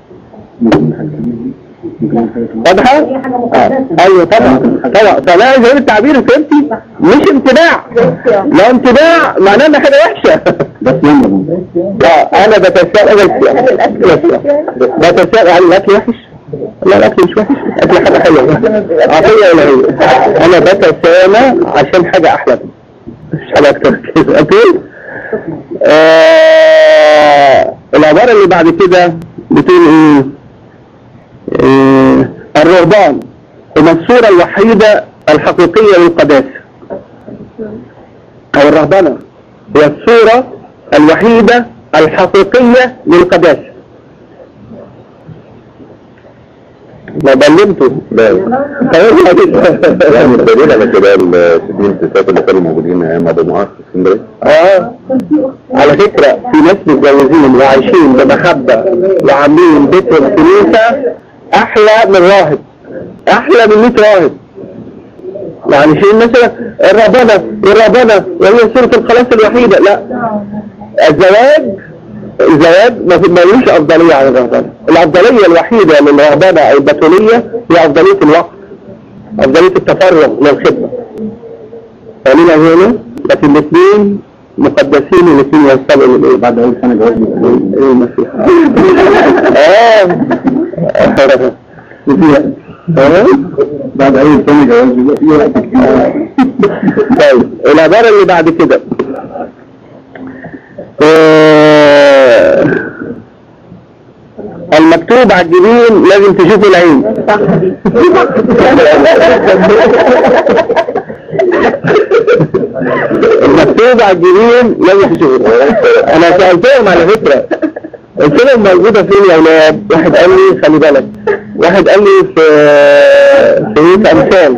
واضحة؟ آه. ايوه طبعا طبعا طبعا انا عايز اقول التعبير فهمتي مش امتناع لو امتناع معناه ان حاجة وحشة بس لا انا بتساءل بتساءل هل الاكل وحش؟ لا الاكل مش وحش الاكل حاجة حلوة عطية ولا هي انا بتسامى عشان حاجة احلى مش حاجة اكتر كده اوكي آه العبارة اللي بعد كده بتقول ايه آه الرهبان هم الصورة الوحيدة الحقيقية للقداسة أو الرهبنة هي الصورة الوحيدة الحقيقية للقداسة ما بلمته يعني الدليل على كده السيدين الستات اللي كانوا موجودين ايام ابو معاذ في اسكندريه اه على فكرة في ناس متجوزين وعايشين بمحبة وعاملين بيتهم كنيسة أحلى من راهب أحلى من 100 راهب يعني شيء مثلا الرهبنة الرهبنة وهي سورة الخلاص الوحيدة لا الزواج الزواج ما في- ملوش أفضلية على الرهبنة الأفضلية الوحيدة للرهبنة أو البتولية هي أفضلية الوقت أفضلية التفرغ للخدمة فاهمين يا هنا لكن الاثنين مقدسين والاثنين يوصلوا للايه بعد اول سنه جواز ايه المسيح اه اه بعد اول سنه جواز بيبقى في وقت طيب العباره اللي بعد كده آه، المكتوب على الجبين لازم تشوف العين المكتوب على الجبين لازم تشوفه انا سألتهم على فكرة قلت لهم موجودة فين يا اولاد واحد قال لي خلي بالك واحد قال لي في في في امثال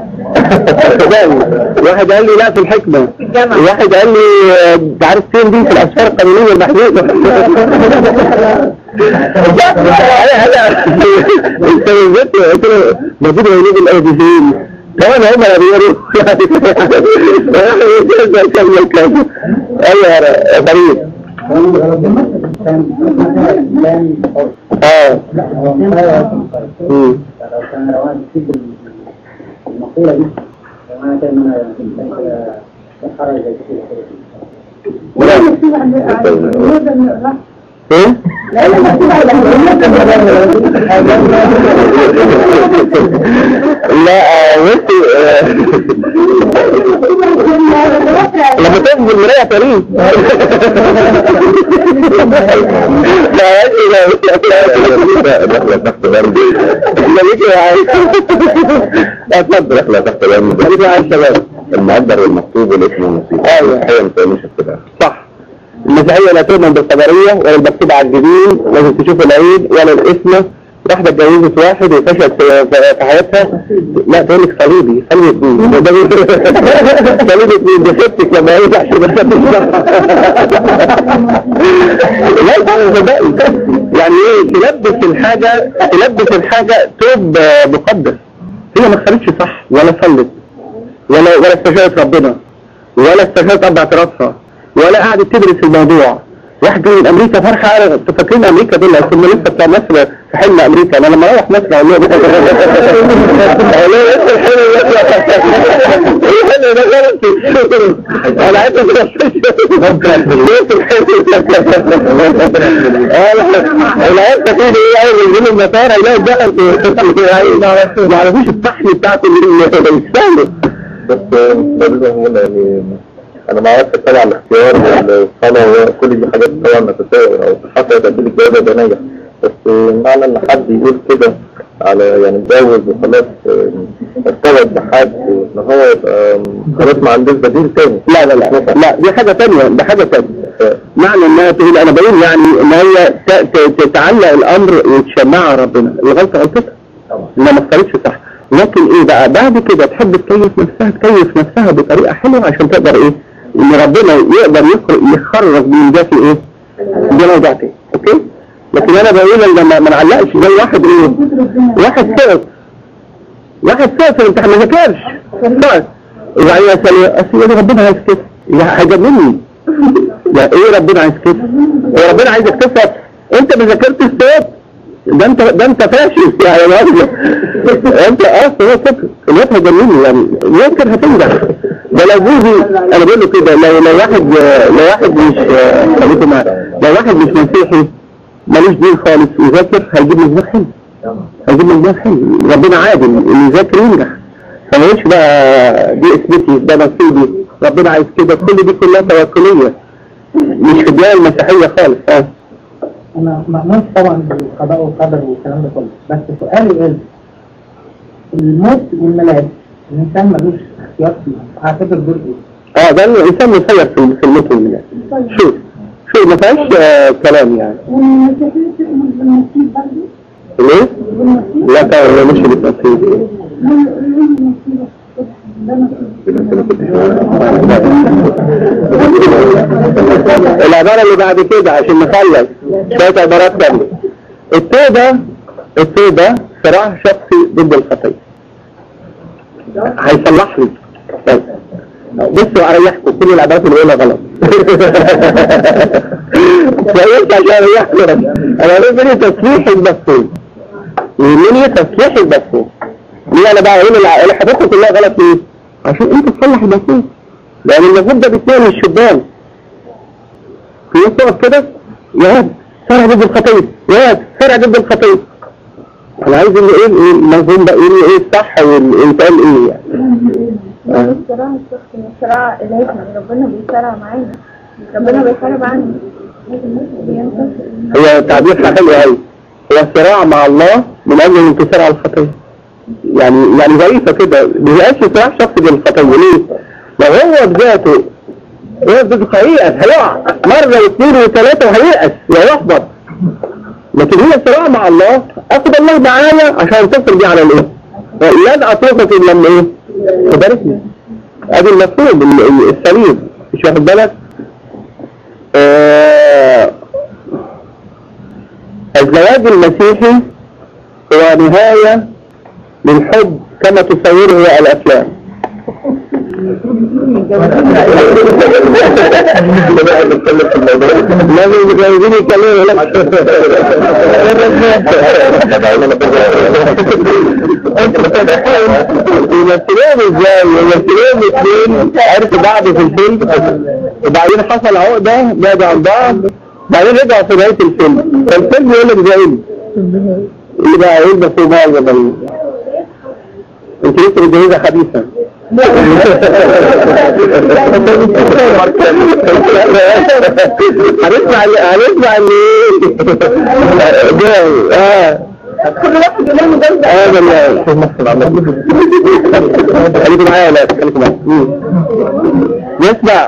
واحد قال لي لا في الحكمة واحد قال لي آه، انت عارف فين دي في الاسفار القانونية المحدودة هلا هلا انت بالذات قلت له موجود موجود الايه دي فين كمان هم اللي بيقولوا ايوه يا فريد اه مم. المقولة دي جماعة كان أنا زي كده ايه لا آه، بصي آه، لما تقف بالمراية تريد لا لا اتفضل رحلة تحت العلم خليك مع الشباب المقدر والمكتوب والاسم والنصيب أيوة. هي ما تعملش كده صح المسيحية لا تؤمن بالقدرية ولا المكتوب على الجبين لازم تشوف العيد ولا الاسم واحدة اتجوزت واحد وفشلت في في- في حياتها لا تقول لك صليبي صليبي مين ده ده- صليبي مين ده ستك لما يرجع عشان ما لا ده صدقني يعني ايه تلبس الحاجة تلبس الحاجة توب آه، مقدس هي ما خدتش صح ولا صلت ولا ولا استشارت ربنا ولا استشارت اربع راسها ولا قعدت تدرس الموضوع واحد جاي من امريكا فرحه انتوا فاكرين امريكا دول كنا لسه بتاع مصر في حلم امريكا انا لما اروح مصر اقول لهم اقول لهم ايه الحلم ده ايه الحلم ده غلط انا عايز اروح العيال فاكرين ايه عايز ينزلوا المطار يلاقي الدخل ما عرفوش الطحن بتاعته اللي يستاهلوا بس برضه هنا يعني انا ما اعرفش طبعا الاختيار والصلاة وكل دي حاجات طبعا ما تساوي او حتى تقبيل الجوازة ده ناجح بس معنى ان حد يقول كده على يعني اتجوز وخلاص آم، ارتبط بحد ان هو يبقى آم، خلاص ما عندوش بديل تاني لا لا لا لا دي حاجة تانية ده حاجة تانية معنى انها تقول انا بقول يعني ان هي ت- ت- تتعلق الامر وتشمعها ربنا الغلطة غلطتها انها ما اختارتش صح لكن ايه بقى بعد كده تحب تكيف نفسها تكيف نفسها بطريقة حلوة عشان تقدر ايه ان ربنا يقدر يخرج يخرج من ده في ايه ده موضوع تاني اوكي لكن انا بقول ان ما ما نعلقش زي واحد ايه واحد سقط واحد سقط في الامتحان ما ذاكرش سقط وبعدين اسال اصل ايه ربنا عايز كده يا هيجنني لا ايه ربنا عايز كده هو ربنا عايزك تسقط انت ما ذاكرتش سقط ده انت ده انت فاشل يعني مؤاخذة. انت اصلا هو كده الواد هيجنني يعني يمكن هتنجح ده لو جوزي انا بقول له كده لو لو واحد لو واحد مش خليكم معايا لو واحد مش مسيحي ملوش دين خالص ويذاكر هيجيب مجموع حلو هيجيب مجموع حلو ربنا عادل اللي يذاكر ينجح فما يقولش بقى دي اسمتي ده نصيبي ربنا عايز كده كل دي كلها توكلية مش في الدنيا المسيحية خالص اه أنا مأمون طبعا بالقضاء والقدر والكلام ده كله بس سؤالي إيه الموت والملاك الإنسان ملوش اختيار فيهم أعتبر دول إيه؟ اه ده الانسان مسير في في الموت والميلاد شوف شوف ما فيهاش آه كلام يعني والمسيحية تؤمن بالنصيب برضه ليه؟ لا طبعا مش بالتفصيل العبارة اللي بعد كده عشان نخلص شوية عبارات تانية التوبة التوبة صراع شخصي ضد الخطية هيصلح لي بس. بصوا اريحكم كل العبارات اللي بقولها غلط كويس عشان اريحكم انا بقول تصليح المفهوم يهمني تصليح المفهوم ليه انا بقى اقول الع- الحاجات كلها غلط ليه؟ عشان انت تصلح المفهوم لان المفهوم ده بيتنقل من الشبان في ناس تقف كده يا واد سرع ضد الخطيب يا واد سرع ضد الخطيب انا عايز اللي ايه إيه المفهوم ده ايه اللي ايه الصح والانتقال ايه يعني الصراع الشخصي مش صراع إلهنا ربنا بيصارع معانا ربنا بيحارب عنا بينتصر هي تعبير حلو قوي هو صراع مع الله من اجل الانتصار على الخطيه يعني يعني ظريفه كده ما هياش صراع شخصي بالخطيه ليه؟ لو هو بذاته هو ضد هييأس هيقع مره واثنين وثلاثه وهييأس ويحبط لكن هي صراع مع الله اخد الله معايا عشان انتصر بيه على الايه؟ لن اطلقك الا لما ايه؟ تباركني ادي المفهوم ال- ال- السليم مش واخد بالك؟ آه الزواج المسيحي هو نهاية للحب كما تصوره الأفلام لازم متجوزين يتكلموا يمثلوهم ازاي؟ يمثلوهم اثنين عرفوا بعض في الفيلم وبعدين حصل عقدة بعدوا عن بعض بعدين رجعوا في نهاية الفيلم فالفيلم يقول لك زي ايه؟ اللي بقى ايه المفهوم هذا بقى انت لسه متجوزة خبيثة هنسمع ال- هنسمع اللي ده اه كل واحد يقول لهم ده اه والله خليكم معايا ولا خليكم معايا مم. نسمع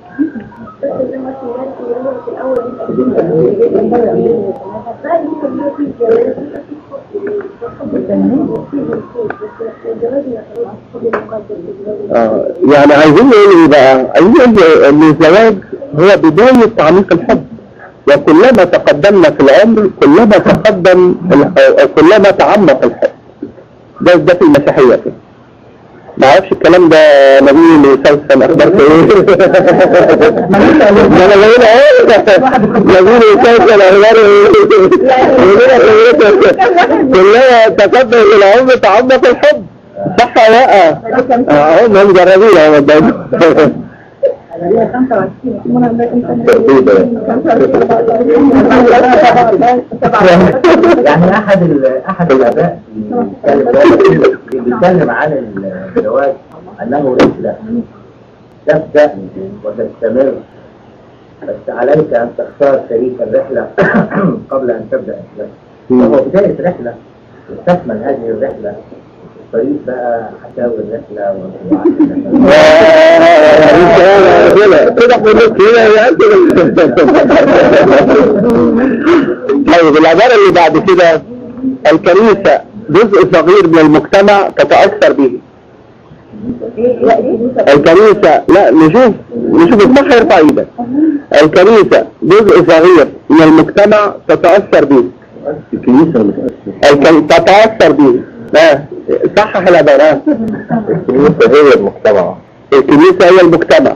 آه، يعني عايزين نقول ايه بقى عايزين نقول ان الزواج هو بداية تعميق الحب وكلما تقدمنا في العمر كلما تقدم الح- كلما تعمق الحب ده ده في المسيحية كده ما اعرفش الكلام ده نبيل مسلسل اخبارك ايه ما انا بقول ايه نبيل مسلسل اخباره ايه كلما تقدم في العمر تعمق الحب صح ولا لا؟ اه هم مجربين يا ولد يعني احد ال- احد الاباء بيتكلم بيتكلم عن الزواج انه رحله تبدا وتستمر بس عليك ان تختار شريك الرحله قبل ان تبدا الرحله وهو بدايه رحله تستكمل هذه الرحله الطريق بقى حكاوي الرحله كده طيب العبارة اللي بعد كده الكنيسة جزء صغير من المجتمع تتأثر به الكنيسة لا نشوف نشوف الصح يرفع ايدك الكنيسة جزء صغير من المجتمع تتأثر به الكنيسة الكن... تتأثر به اه صحح العبارات الكنيسة هي المجتمع الكنيسة هي المجتمع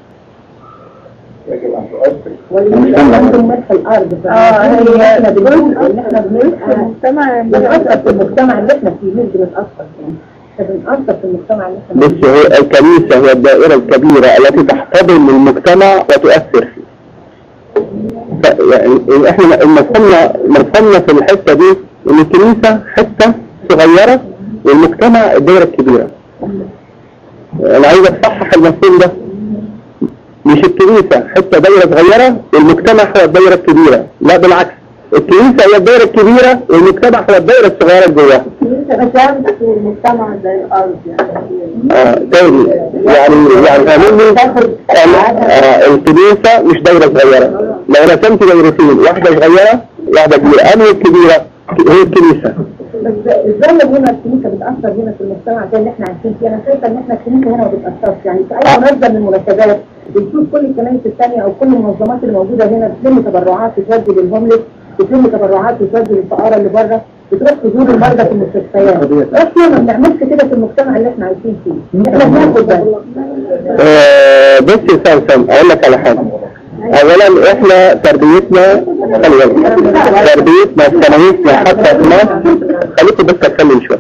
والمجتمع في الارض اه هي احنا بنقول ان احنا بنبقى المجتمع بنأثر في المجتمع اللي احنا فيه مش بنتأثر فيه احنا بنأثر في المجتمع اللي احنا بص هو الكنيسة هي الدائرة الكبيرة التي تحتضن المجتمع وتؤثر فيه ف- يعني احنا مفهومنا مفهومنا في الحتة دي ان الكنيسة حتة صغيرة والمجتمع الدائرة الكبيرة انا عايز اصحح المفهوم ده مش الكنيسة حتة دايرة صغيرة والمجتمع هو الدايرة الكبيرة لا بالعكس الكنيسة هي الدايرة الكبيرة والمجتمع هو الدايرة الصغيرة اللي جواها عشان في المجتمع زي الأرض يعني آه، تاني يعني يعني فاهمني آه، الكنيسة مش دايرة صغيرة لو رسمت دايرتين واحدة صغيرة واحدة كبيرة أنهي الكبيرة هي الكنيسة بس ازاي هنا الكنيسه بتاثر هنا في المجتمع زي اللي احنا عايشين فيه انا شايفه ان احنا الكنيسه هنا ما بتاثرش يعني في اي مناسبه من المناسبات بنشوف كل الكنائس الثانيه او كل المنظمات الموجوده هنا بتلم تبرعات تتوجه للهوملس بتلم تبرعات تتوجه للفقراء اللي بره بتروح تزور المرضى في المستشفيات احنا ما بنعملش كده في المجتمع اللي احنا عايشين فيه احنا بناخد بس آه، بص يا سامسون أقول لك على حاجة أولا إحنا تربيتنا خلي بالك تربيتنا في كنايسنا حتى في مصر خليكم بس أتكلم شوية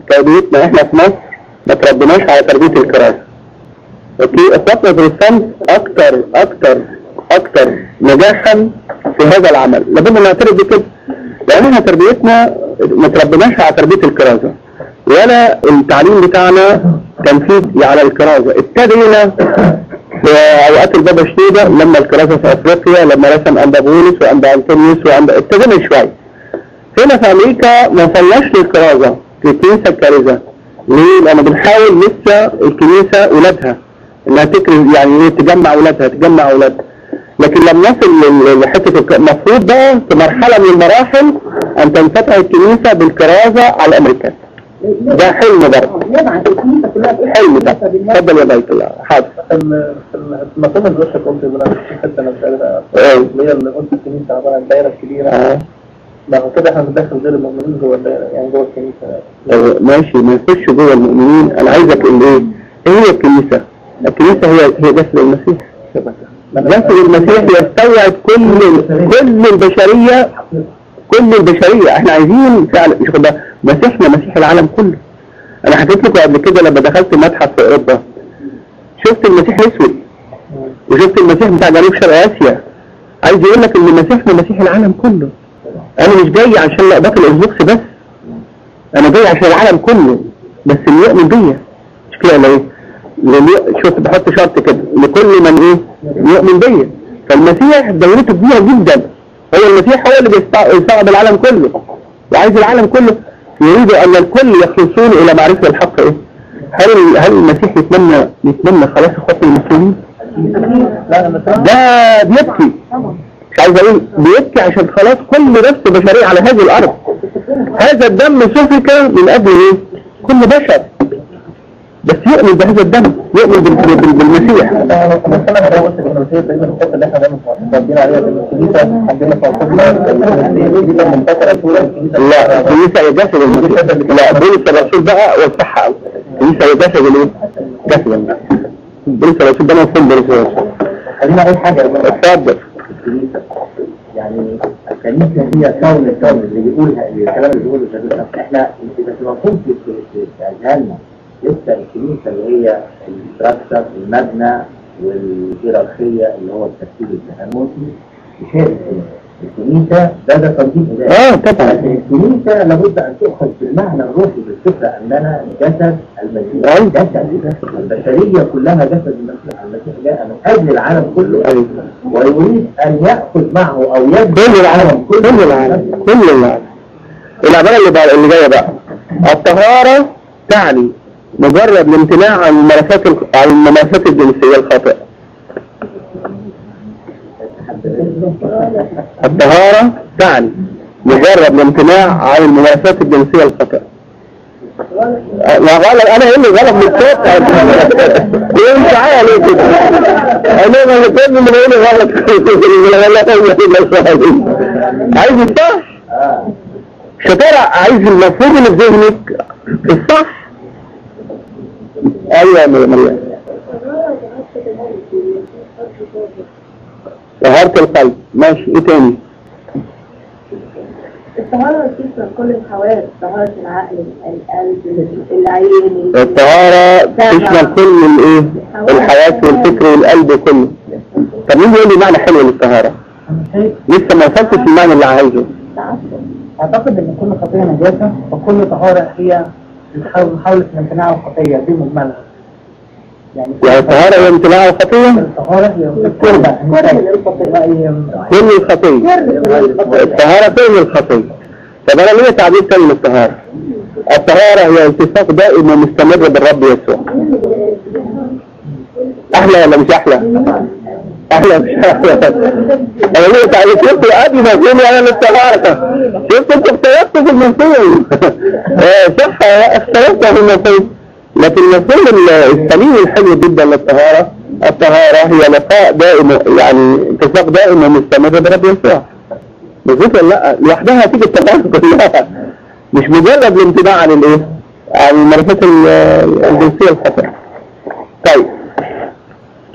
تربيتنا احنا في مصر ما تربيناش على تربية الكراسة اوكي اخواتنا البروتستانت اكتر اكتر اكتر نجاحا في هذا العمل لابد نعترف بكده لان احنا تربيتنا ما تربيناش على تربية الكراسة ولا التعليم بتاعنا كان فيه على الكراسة ابتدينا في اوقات البابا شنودة لما الكراسة في افريقيا لما رسم انبا بولس وانبا انطونيوس وانبا ابتدينا شوية هنا في امريكا ما وصلناش للكرازة في الكنيسة الكارزة ليه؟ لأن بنحاول لسه الكنيسة ولادها انها تكرز يعني ايه تجمع ولادها تجمع ولادها لكن لم نصل لل- لحتة الك- المفروض بقى في مرحلة من المراحل ان تنفتح الكنيسة بالكرازة على الامريكان ده حلم برضه نبعت الكنيسة كلها بإيه؟ حلم ده اتفضل يا بيت الله حاضر المفهوم اللي وشك قلت من الحته اللي بتقولها اه اللي هي اللي قلت الكنيسه عباره عن دايره كبيره اه ما هو كده احنا بندخل غير المؤمنين جوه الدايره يعني جوه الكنيسه آه، ماشي ما يخش جوه المؤمنين انا عايزك اللي ايه ايه هي الكنيسة الكنيسة هي هي جسد المسيح جسد المسيح يستوعب كل كل البشرية كل البشرية احنا عايزين فعلا مش خد بالك، مسيحنا مسيح العالم كله انا حكيت لكم قبل كده لما دخلت متحف في اوروبا شفت المسيح الاسود وشفت المسيح بتاع جنوب شرق اسيا عايز يقول لك ان مسيحنا مسيح العالم كله انا مش جاي عشان لقبات الارثوذكس بس انا جاي عشان العالم كله بس اللي يؤمن بيا مش كده ولا ايه اللي شوف بحط شرط كده لكل من ايه يؤمن بيا فالمسيح دولته كبيره جدا هو المسيح هو اللي بيستع- بيستوعب العالم كله وعايز العالم كله يريد ان الكل يخلصون الى معرفه الحق ايه هل هل المسيح يتمنى يتمنى خلاص اخواتنا المسلمين لا انا فاهم ده بيبكي مش عايز اقول بيبكي عشان خلاص كل نفس بشرية على هذه الارض هذا الدم سفك من اجل ايه كل بشر بس يؤمن بهذا الدم يؤمن بال- بال- بالمسيح انا بس انا بقول لك انه هي تقريبا الحته اللي احنا دايما متواجدين عليها في الكنيسه عندنا في الكنيسه منتشره طول الكنيسه لا الكنيسة هي جسد المسيح لا بولس الرسول بقى وسعها قوي الكنيسة هي جسد الايه جسد المسيح بولس الرسول ده مفهوم بولس الرسول خلينا اقول حاجه اتفضل الكنيسة يعني الكنيسة هي كون الكون اللي بيقولها اللي الكلام اللي بيقوله الشباب احنا إذا في مفهوم في في- في في أذهاننا لسه الكنيسة اللي هي الاستراكشر المبنى والهيرارخية اللي هو الترتيب الكهنوتي مش هي الكنيسة الكنيسة ده ده تنظيم إداري اه طبعا لكن الكنيسة لابد أن تؤخذ بالمعنى الروحي بالفكرة أننا جسد المسيح أيوة. جسد البشرية كلها جسد المسيح المسيح جاء من أجل العالم كله أيوة. ويريد أن يأخذ معه أو يجمع كل العالم كل العالم كل العالم العبارة اللي بقى اللي جاية بقى الطهارة تعني مجرد الامتناع عن الممارسات الخ- عن الممارسات الجنسية الخاطئة الطهارة تعني مجرد الامتناع عن الممارسات الجنسية الخاطئة أه، ما غلط انا ايه اللي غلط من الصوت ليه مش عارف ليه كده انا ما كل من يقول غلط عايز الصح شطارة عايز المفروض اللي في ذهنك الصح ايوه يا مريم طهارة القلب ماشي ايه تاني الطهارة تشمل كل الحواس طهارة العقل القلب العين الطهارة تشمل كل الايه الحياة والفكر والقلب كله طب مين يقول لي معنى حلو للطهارة لسه ما وصلتش المعنى اللي عايزه أعتقد أن كل خطية نجاسة وكل طهارة هي محاولة الامتناع عن الخطية دي مجملها يعني يعني الطهارة هي امتناع الخطية الطهارة هي القربة كل الخطية الطهارة كل الخطية طب انا ليه تعبير تاني للطهارة الطهارة هي التصاق دائم ومستمر بالرب يسوع احلى ولا مش احلى احلى مش احلى انا ليه تعبير شفت قبل ما تقولي انا للطهارة شفت انت اختلفت في المفهوم آه، صح اختلفت في المفهوم لكن المفهوم السليم الحلو جدا للطهارة الطهارة هي لقاء دائم يعني اتفاق دائم ومستمر برب يسوع مظبوط ولا لا لوحدها هتيجي الطهارة كلها مش مجرد الامتناع عن الايه عن الممارسات ال- الجنسية الخطرة طيب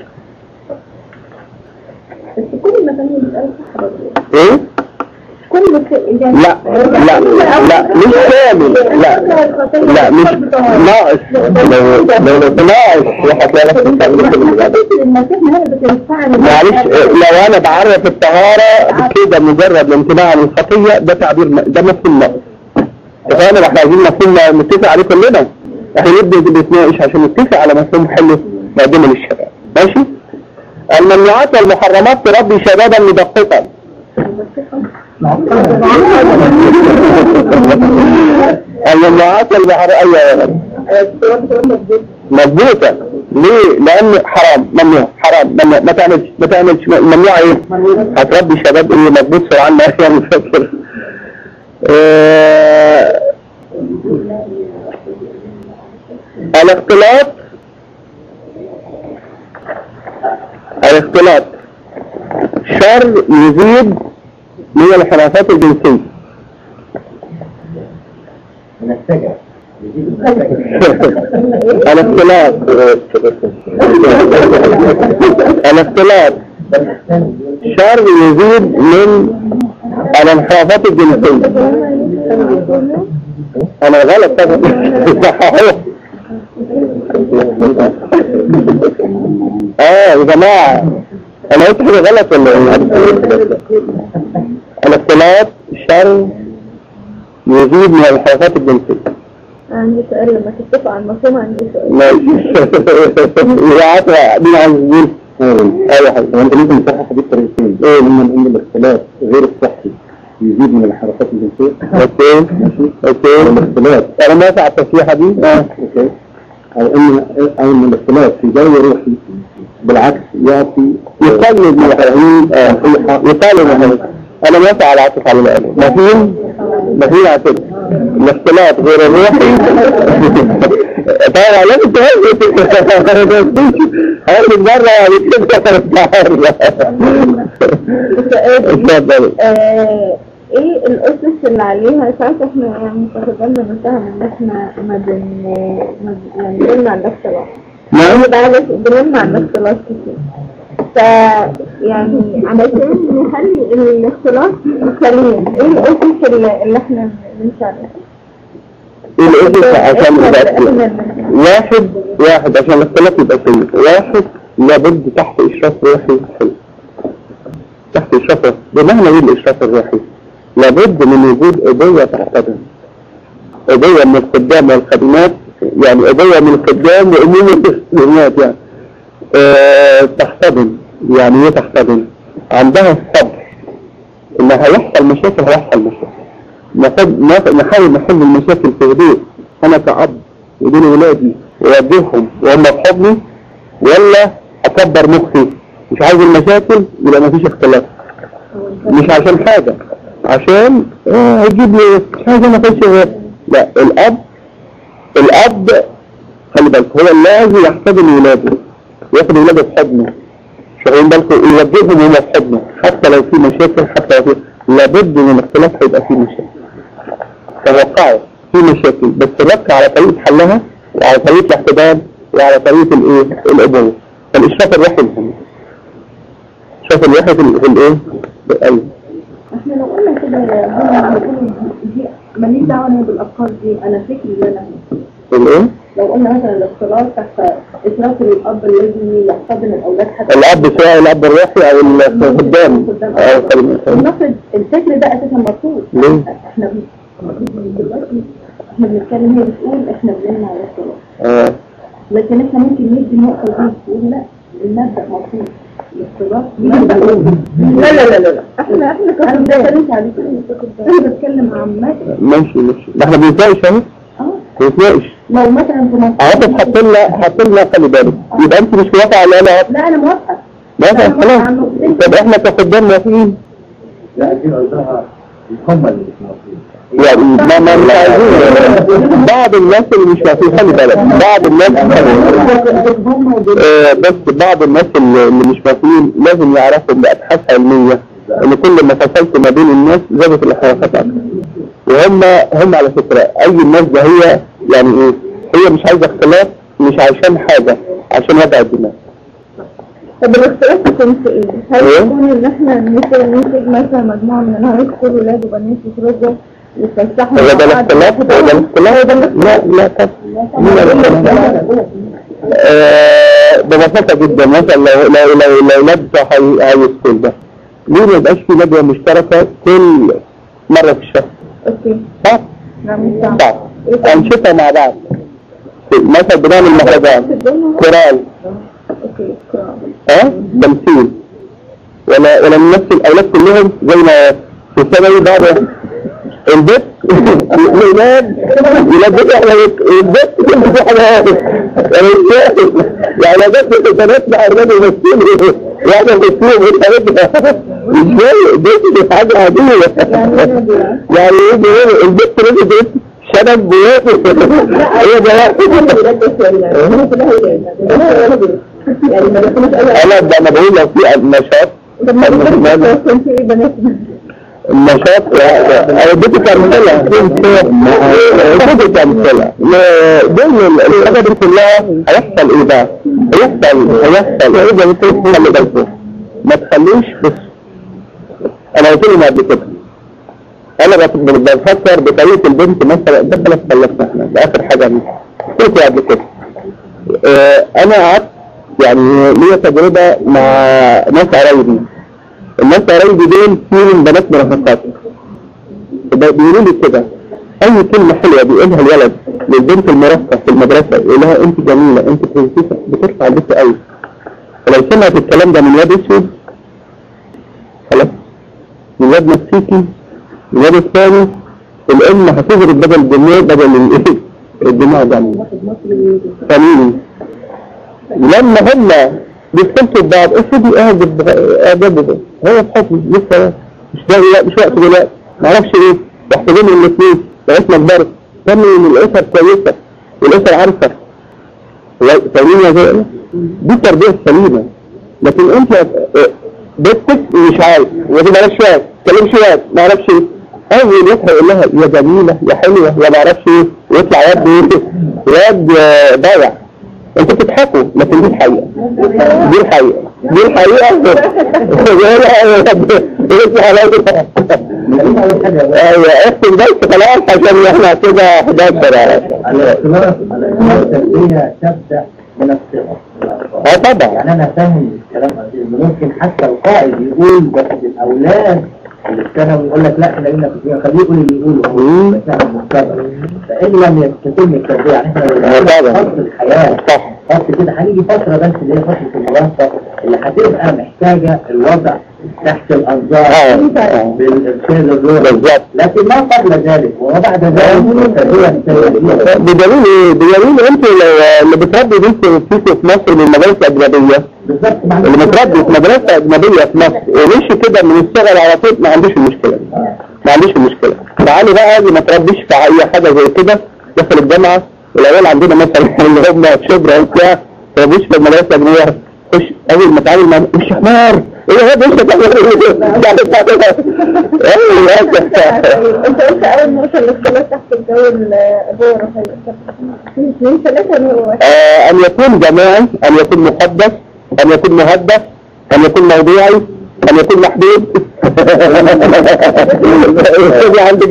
بس كل المفاهيم بتبقى صح برضه ايه كل لا لا لا مش كامل لا لا مش ناقص لو لو لو ناقص هتلاقي نفسك بتعمل كل اللي بعده. المسيح هي بتنفعني معلش لو انا بعرف الطهارة كده مجرد الامتناع عن الخطية ده تعبير م- ده مفهوم نقص اتفقنا ما احنا عايزين مفهوم نتفق عليه كلنا احنا نبدأ بنتناقش عشان نتفق على مفهوم حلو نقدمه للشباب ماشي الممنوعات والمحرمات تربي شبابا مدققا الممنوعات والمحرمات ايوه يا ولد مضبوطة ليه؟ لأن حرام ممنوع حرام ممنوع ما تعملش ما تعملش ممنوع ايه؟ هتربي شباب ايه مضبوط سرعان ما يعني فاكر آه، الاختلاط الاختلاط شر يزيد من الحراسات الجنسية من السجن يجيب من السجن الاختلاط الاختلاط شر يزيد من الانحرافات الجنسية انا غلط طبعا اه يا جماعة انا قلت حاجة غلط ولا ايه الاختلاط شر يزيد من الانحرافات الجنسية عندي سؤال لما تتفق على المفهوم عندي سؤال ماشي يا عطوة مين عايز يقول ايوه حبيبي انت لازم تصحح حديث طريقتين ايه لما نقول الاختلاف غير الصحي يزيد من الحركات الجنسيه اوكي اوكي الاختلاف انا موافق على التصريحة دي اه اوكي او ان او ان الاختلاف في جو روحي بالعكس يعطي يقلد من الحرامين اه يقلد من الحرامين انا موافق على عطف على الآن مفهوم مفهوم على كده الاختلاط غير الروحي طبعا لازم تهزت هذه مرة يعني كده اتفضل آه، ايه الاسس اللي عليها ساعات احنا يعني متخذلنا نتهم ان احنا ما بن ما ب- يعني بنمنع الاختلاط نعم ده بس بنمنع الاختلاط كتير ف يعني علشان نخلي الاختلاط سليم ايه الاسس اللي, اللي احنا بنمشي عليها؟ ايه الاسس عشان إحنا- يبقى إحنا- واحد واحد عشان الاختلاف يبقى سيء واحد لابد تحت اشراف روحي حلو تحت اشراف روحي بمعنى ايه الاشراف الروحي لابد من وجود ابوة تحتضن ابوة من الخدام والخدمات يعني ابوة من الخدام وامومة الخدمات يعني اه تحتضن يعني ايه تحتضن عندها الصبر ان هيحصل مشاكل هيحصل مشاكل نحب- نح- نحاول نحل المشاكل في هدوء انا كأب ودول ولادي ووجههم وهم في حضني ولا اكبر مخي مش عايز المشاكل يبقى مفيش اختلاف مش عشان حاجة عشان اه هجيب لي مش عايز انا اخش غير لا الاب الاب خلي بالك هو الذي يحتضن ولاده ياخد ولاده في حضنه مش واخدين بالكم يوجههم وهم في حضنه حتى لو في مشاكل حتى لو في لابد من الاختلاف هيبقى في مشاكل توقعوا في مشاكل بس ركز على طريقة حلها وعلى طريقة الاحتضان وعلى طريقة الايه الابوة فالاشراف الروحي مهم الاشراف الروحي في ال- في الايه ايوه احنا لو قلنا كده يا هنا هنقول دي ماليش دعوه أنا بالافكار دي انا فكري اللي انا الايه لو قلنا مثلا الاختلاط تحت اشراف الاب الذي يحتضن الاولاد حتى الاب سواء الاب الروحي او الخدام او الخدمات. نفرض الفكر ده اساسا مرفوض ليه؟ احنا بن- دلوقتي احنا بنتكلم هي بتقول احنا بنمنع الاختلاط اه لكن احنا ممكن ندي النقطه دي تقول لا المبدا مرفوض الاختلاط مبدا لا لا لا لا لا احنا احنا انا ما كخدام بتكلمش على كده انا بتكلم عامه ماشي ماشي ده احنا بنتناقش اهو اه بنتناقش لو مثلا في مصر عاطف حط لنا حط لنا خلي بالك يبقى انت مش موافقه على انا لا انا موافقه موافقه أنا خلاص موافقة عنه. طب احنا كخدام موافقين لا دي قصدها هم اللي مش موافقين يعني ما ما مش عايزين بعض الناس اللي مش موافقين خلي بالك بعض الناس آه، بس بعض الناس اللي اللي مش موافقين لازم يعرفوا بأبحاث علمية ان كل ما فصلت ما بين الناس زادت الانحرافات اكتر وهم هم على فكرة اي الناس ده هي يعني ايه هي مش عايزة اختلاف مش عشان حاجة عشان وضع الدماغ طب الاختلاف يكون في ايه؟ هل إيه؟ يكون ان احنا ننتج ننتج مثلا مجموعة من الهاي سكول ولاد وبنات يخرجوا يتفسحوا هو ده مع بعض الاختلاف هو ده الاختلاف لا لا طبعا آه، ببساطة جدا مثلا لو لو لو الأولاد بتوع هاي هاي سكول ده ليه ما يبقاش في ندوة مشتركة كل مرة في الشهر؟ اوكي صح؟ نعم مش صعب صح أنشطة مع بعض مثلا بنعمل مهرجان كورال اوكي كرام. ها تمثيل ولا ولا نمثل الأولاد كلهم زي ما في الثانوي بعد البيت الولاد ولاد احنا البيت كل حاجه يعني مش فاهم. يعني لو جت البنات مع اولاد يمثلوا واحده يمثلوا بالطريقه مش فاهم البيت دي حاجه عاديه يعني يجي يقول البيت لازم بيت شنب وياقف هي ده انا ده انا بقول لو في نشاط طب ما بنقول كان في ايه بنات النشاط انا اديتك امثله اديتك امثله دول الحاجه دي كلها هيحصل ايه بقى؟ هيحصل هيحصل ايه ده انت خلي بالكم ما تخليش بس انا قلت لهم قبل كده انا بت- بفكر بطريقه البنت مثلا ده خلاص خلصنا احنا ده اخر حاجه دي قلت قبل كده آه، انا قعدت يعني ليا تجربه مع ناس قرايبي الناس قرايبي دول فيهم بنات مرافقات ده بيقولوا لي كده اي كلمه حلوه بيقولها الولد للبنت المرافقه في المدرسه يقول لها انت جميله انت برنسيسه بترفع البنت قوي ولو سمعت الكلام ده من واد اسود خلاص من واد مكسيكي الواد الثاني الام هتضرب بدل الجنيه بدل الايه الدماغ ده فاهميني لما هم بيختلطوا ببعض افرضي قاعد اعجابه هو في حكم لسه مش ده لا مش وقت دلوقتي ما اعرفش ايه يحسبون الاثنين لغايه ما كبروا فهمي ان الاسر كويسه والاسر عارفه لا- فاهمين يا زلمه دي التربيه السليمه لكن انت اه، بنتك مش عارف وتبقى لك شويه تكلم شويه ما اعرفش ايه اول يصحى يقول لها يا جميله يا حلوه يا ما اعرفش ايه ويطلع واد ايه واد اه، ضايع انتوا بتضحكوا لكن دي الحقيقه دي الحقيقه دي الحقيقه ايوه اختم بس خلاص عشان احنا كده 11 الاختلاف التربية تبدأ من الصغر اه طبعا يعني انا فاهم الكلام ده إنه ممكن حتى القائد يقول بس الاولاد اللي في ثانوي يقول لك لا احنا لنا في الدنيا خليه يقول اللي يقوله هو مم. بس احنا المستقبل فان لم يتم التربيه يعني احنا لو آه طبعا. فصل الحياه صح بس كده هنيجي فتره بس اللي هي فتره المراهقه اللي هتبقى محتاجه الوضع تحت الانظار اه بالارشاد الروحي بالظبط لكن ما قبل ذلك وما بعد ذلك التربيه السياسيه بدليل ايه؟ بدليل انت لو اللي بتربي بنت فيكي في مصر من مدارس اجنبيه بالظبط مع اللي متربي في مدرسه اجنبيه في مصر ومشي كده من الصغر على طول ما عندوش المشكله دي. ما عندوش المشكله تعالي بقى اللي ما تربيش في اي حاجه زي كده دخل الجامعه العيال عندنا مثلا اللي هم في شبرا وبتاع ما تربيش في المدرسه الاجنبيه خش اول ما تعامل مع مش حمار ايه يا واد انت تعمل ايه انت قلت اول نقطة الاختلاف تحت الجو الابوة الروحية في اثنين ثلاثة نقط آه، أن يكون جماعي أن يكون مقدس أن يكون مهدف أن يكون موضوعي أن يكون محدود خذي عندك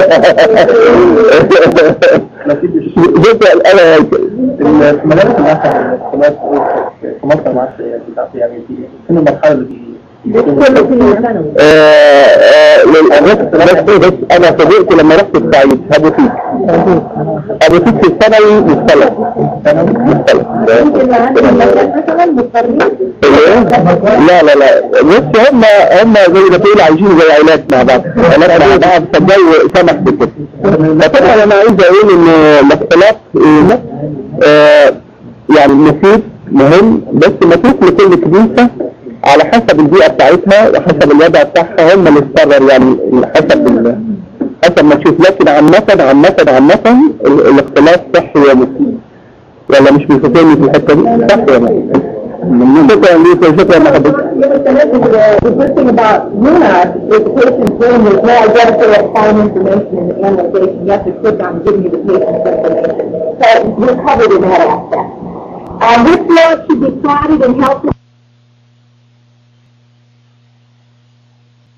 جزء أنا المدارس مثلا في مصر في مصر ما اعرفش يعني في في المرحله اللي آه، آه، للأسف بس بس أنا صديقتي لما رحت الصعيد أبو تيك أبو تيك في الثانوي مختلف مختلف مثلا مضطرين لا لا لا بص هم هم زي ما تقول عايشين زي عائلات مع بعض عائلات مع بعض فالجو سمح بكده فطبعا انا عايز اقول ان الاختلاف آه، آه، يعني مفيد مهم بس مفيد لكل كنيسة على حسب البيئة بتاعتها وحسب الوضع بتاعها هم اللي يقرر يعني حسب ال- حسب ما تشوف لكن عامة عامة عامة ال- الاختلاف صحي ومفيد ولا مش مفيدني في الحتة دي صح ولا لا؟ شكرا ليك وشكرا لحضرتك The good thing about UNAS is the patient's name is no identity of fine information in the annotation. You have to click on giving you the patient's information. So you're covered in that aspect. Um, this law should be plotted and helpful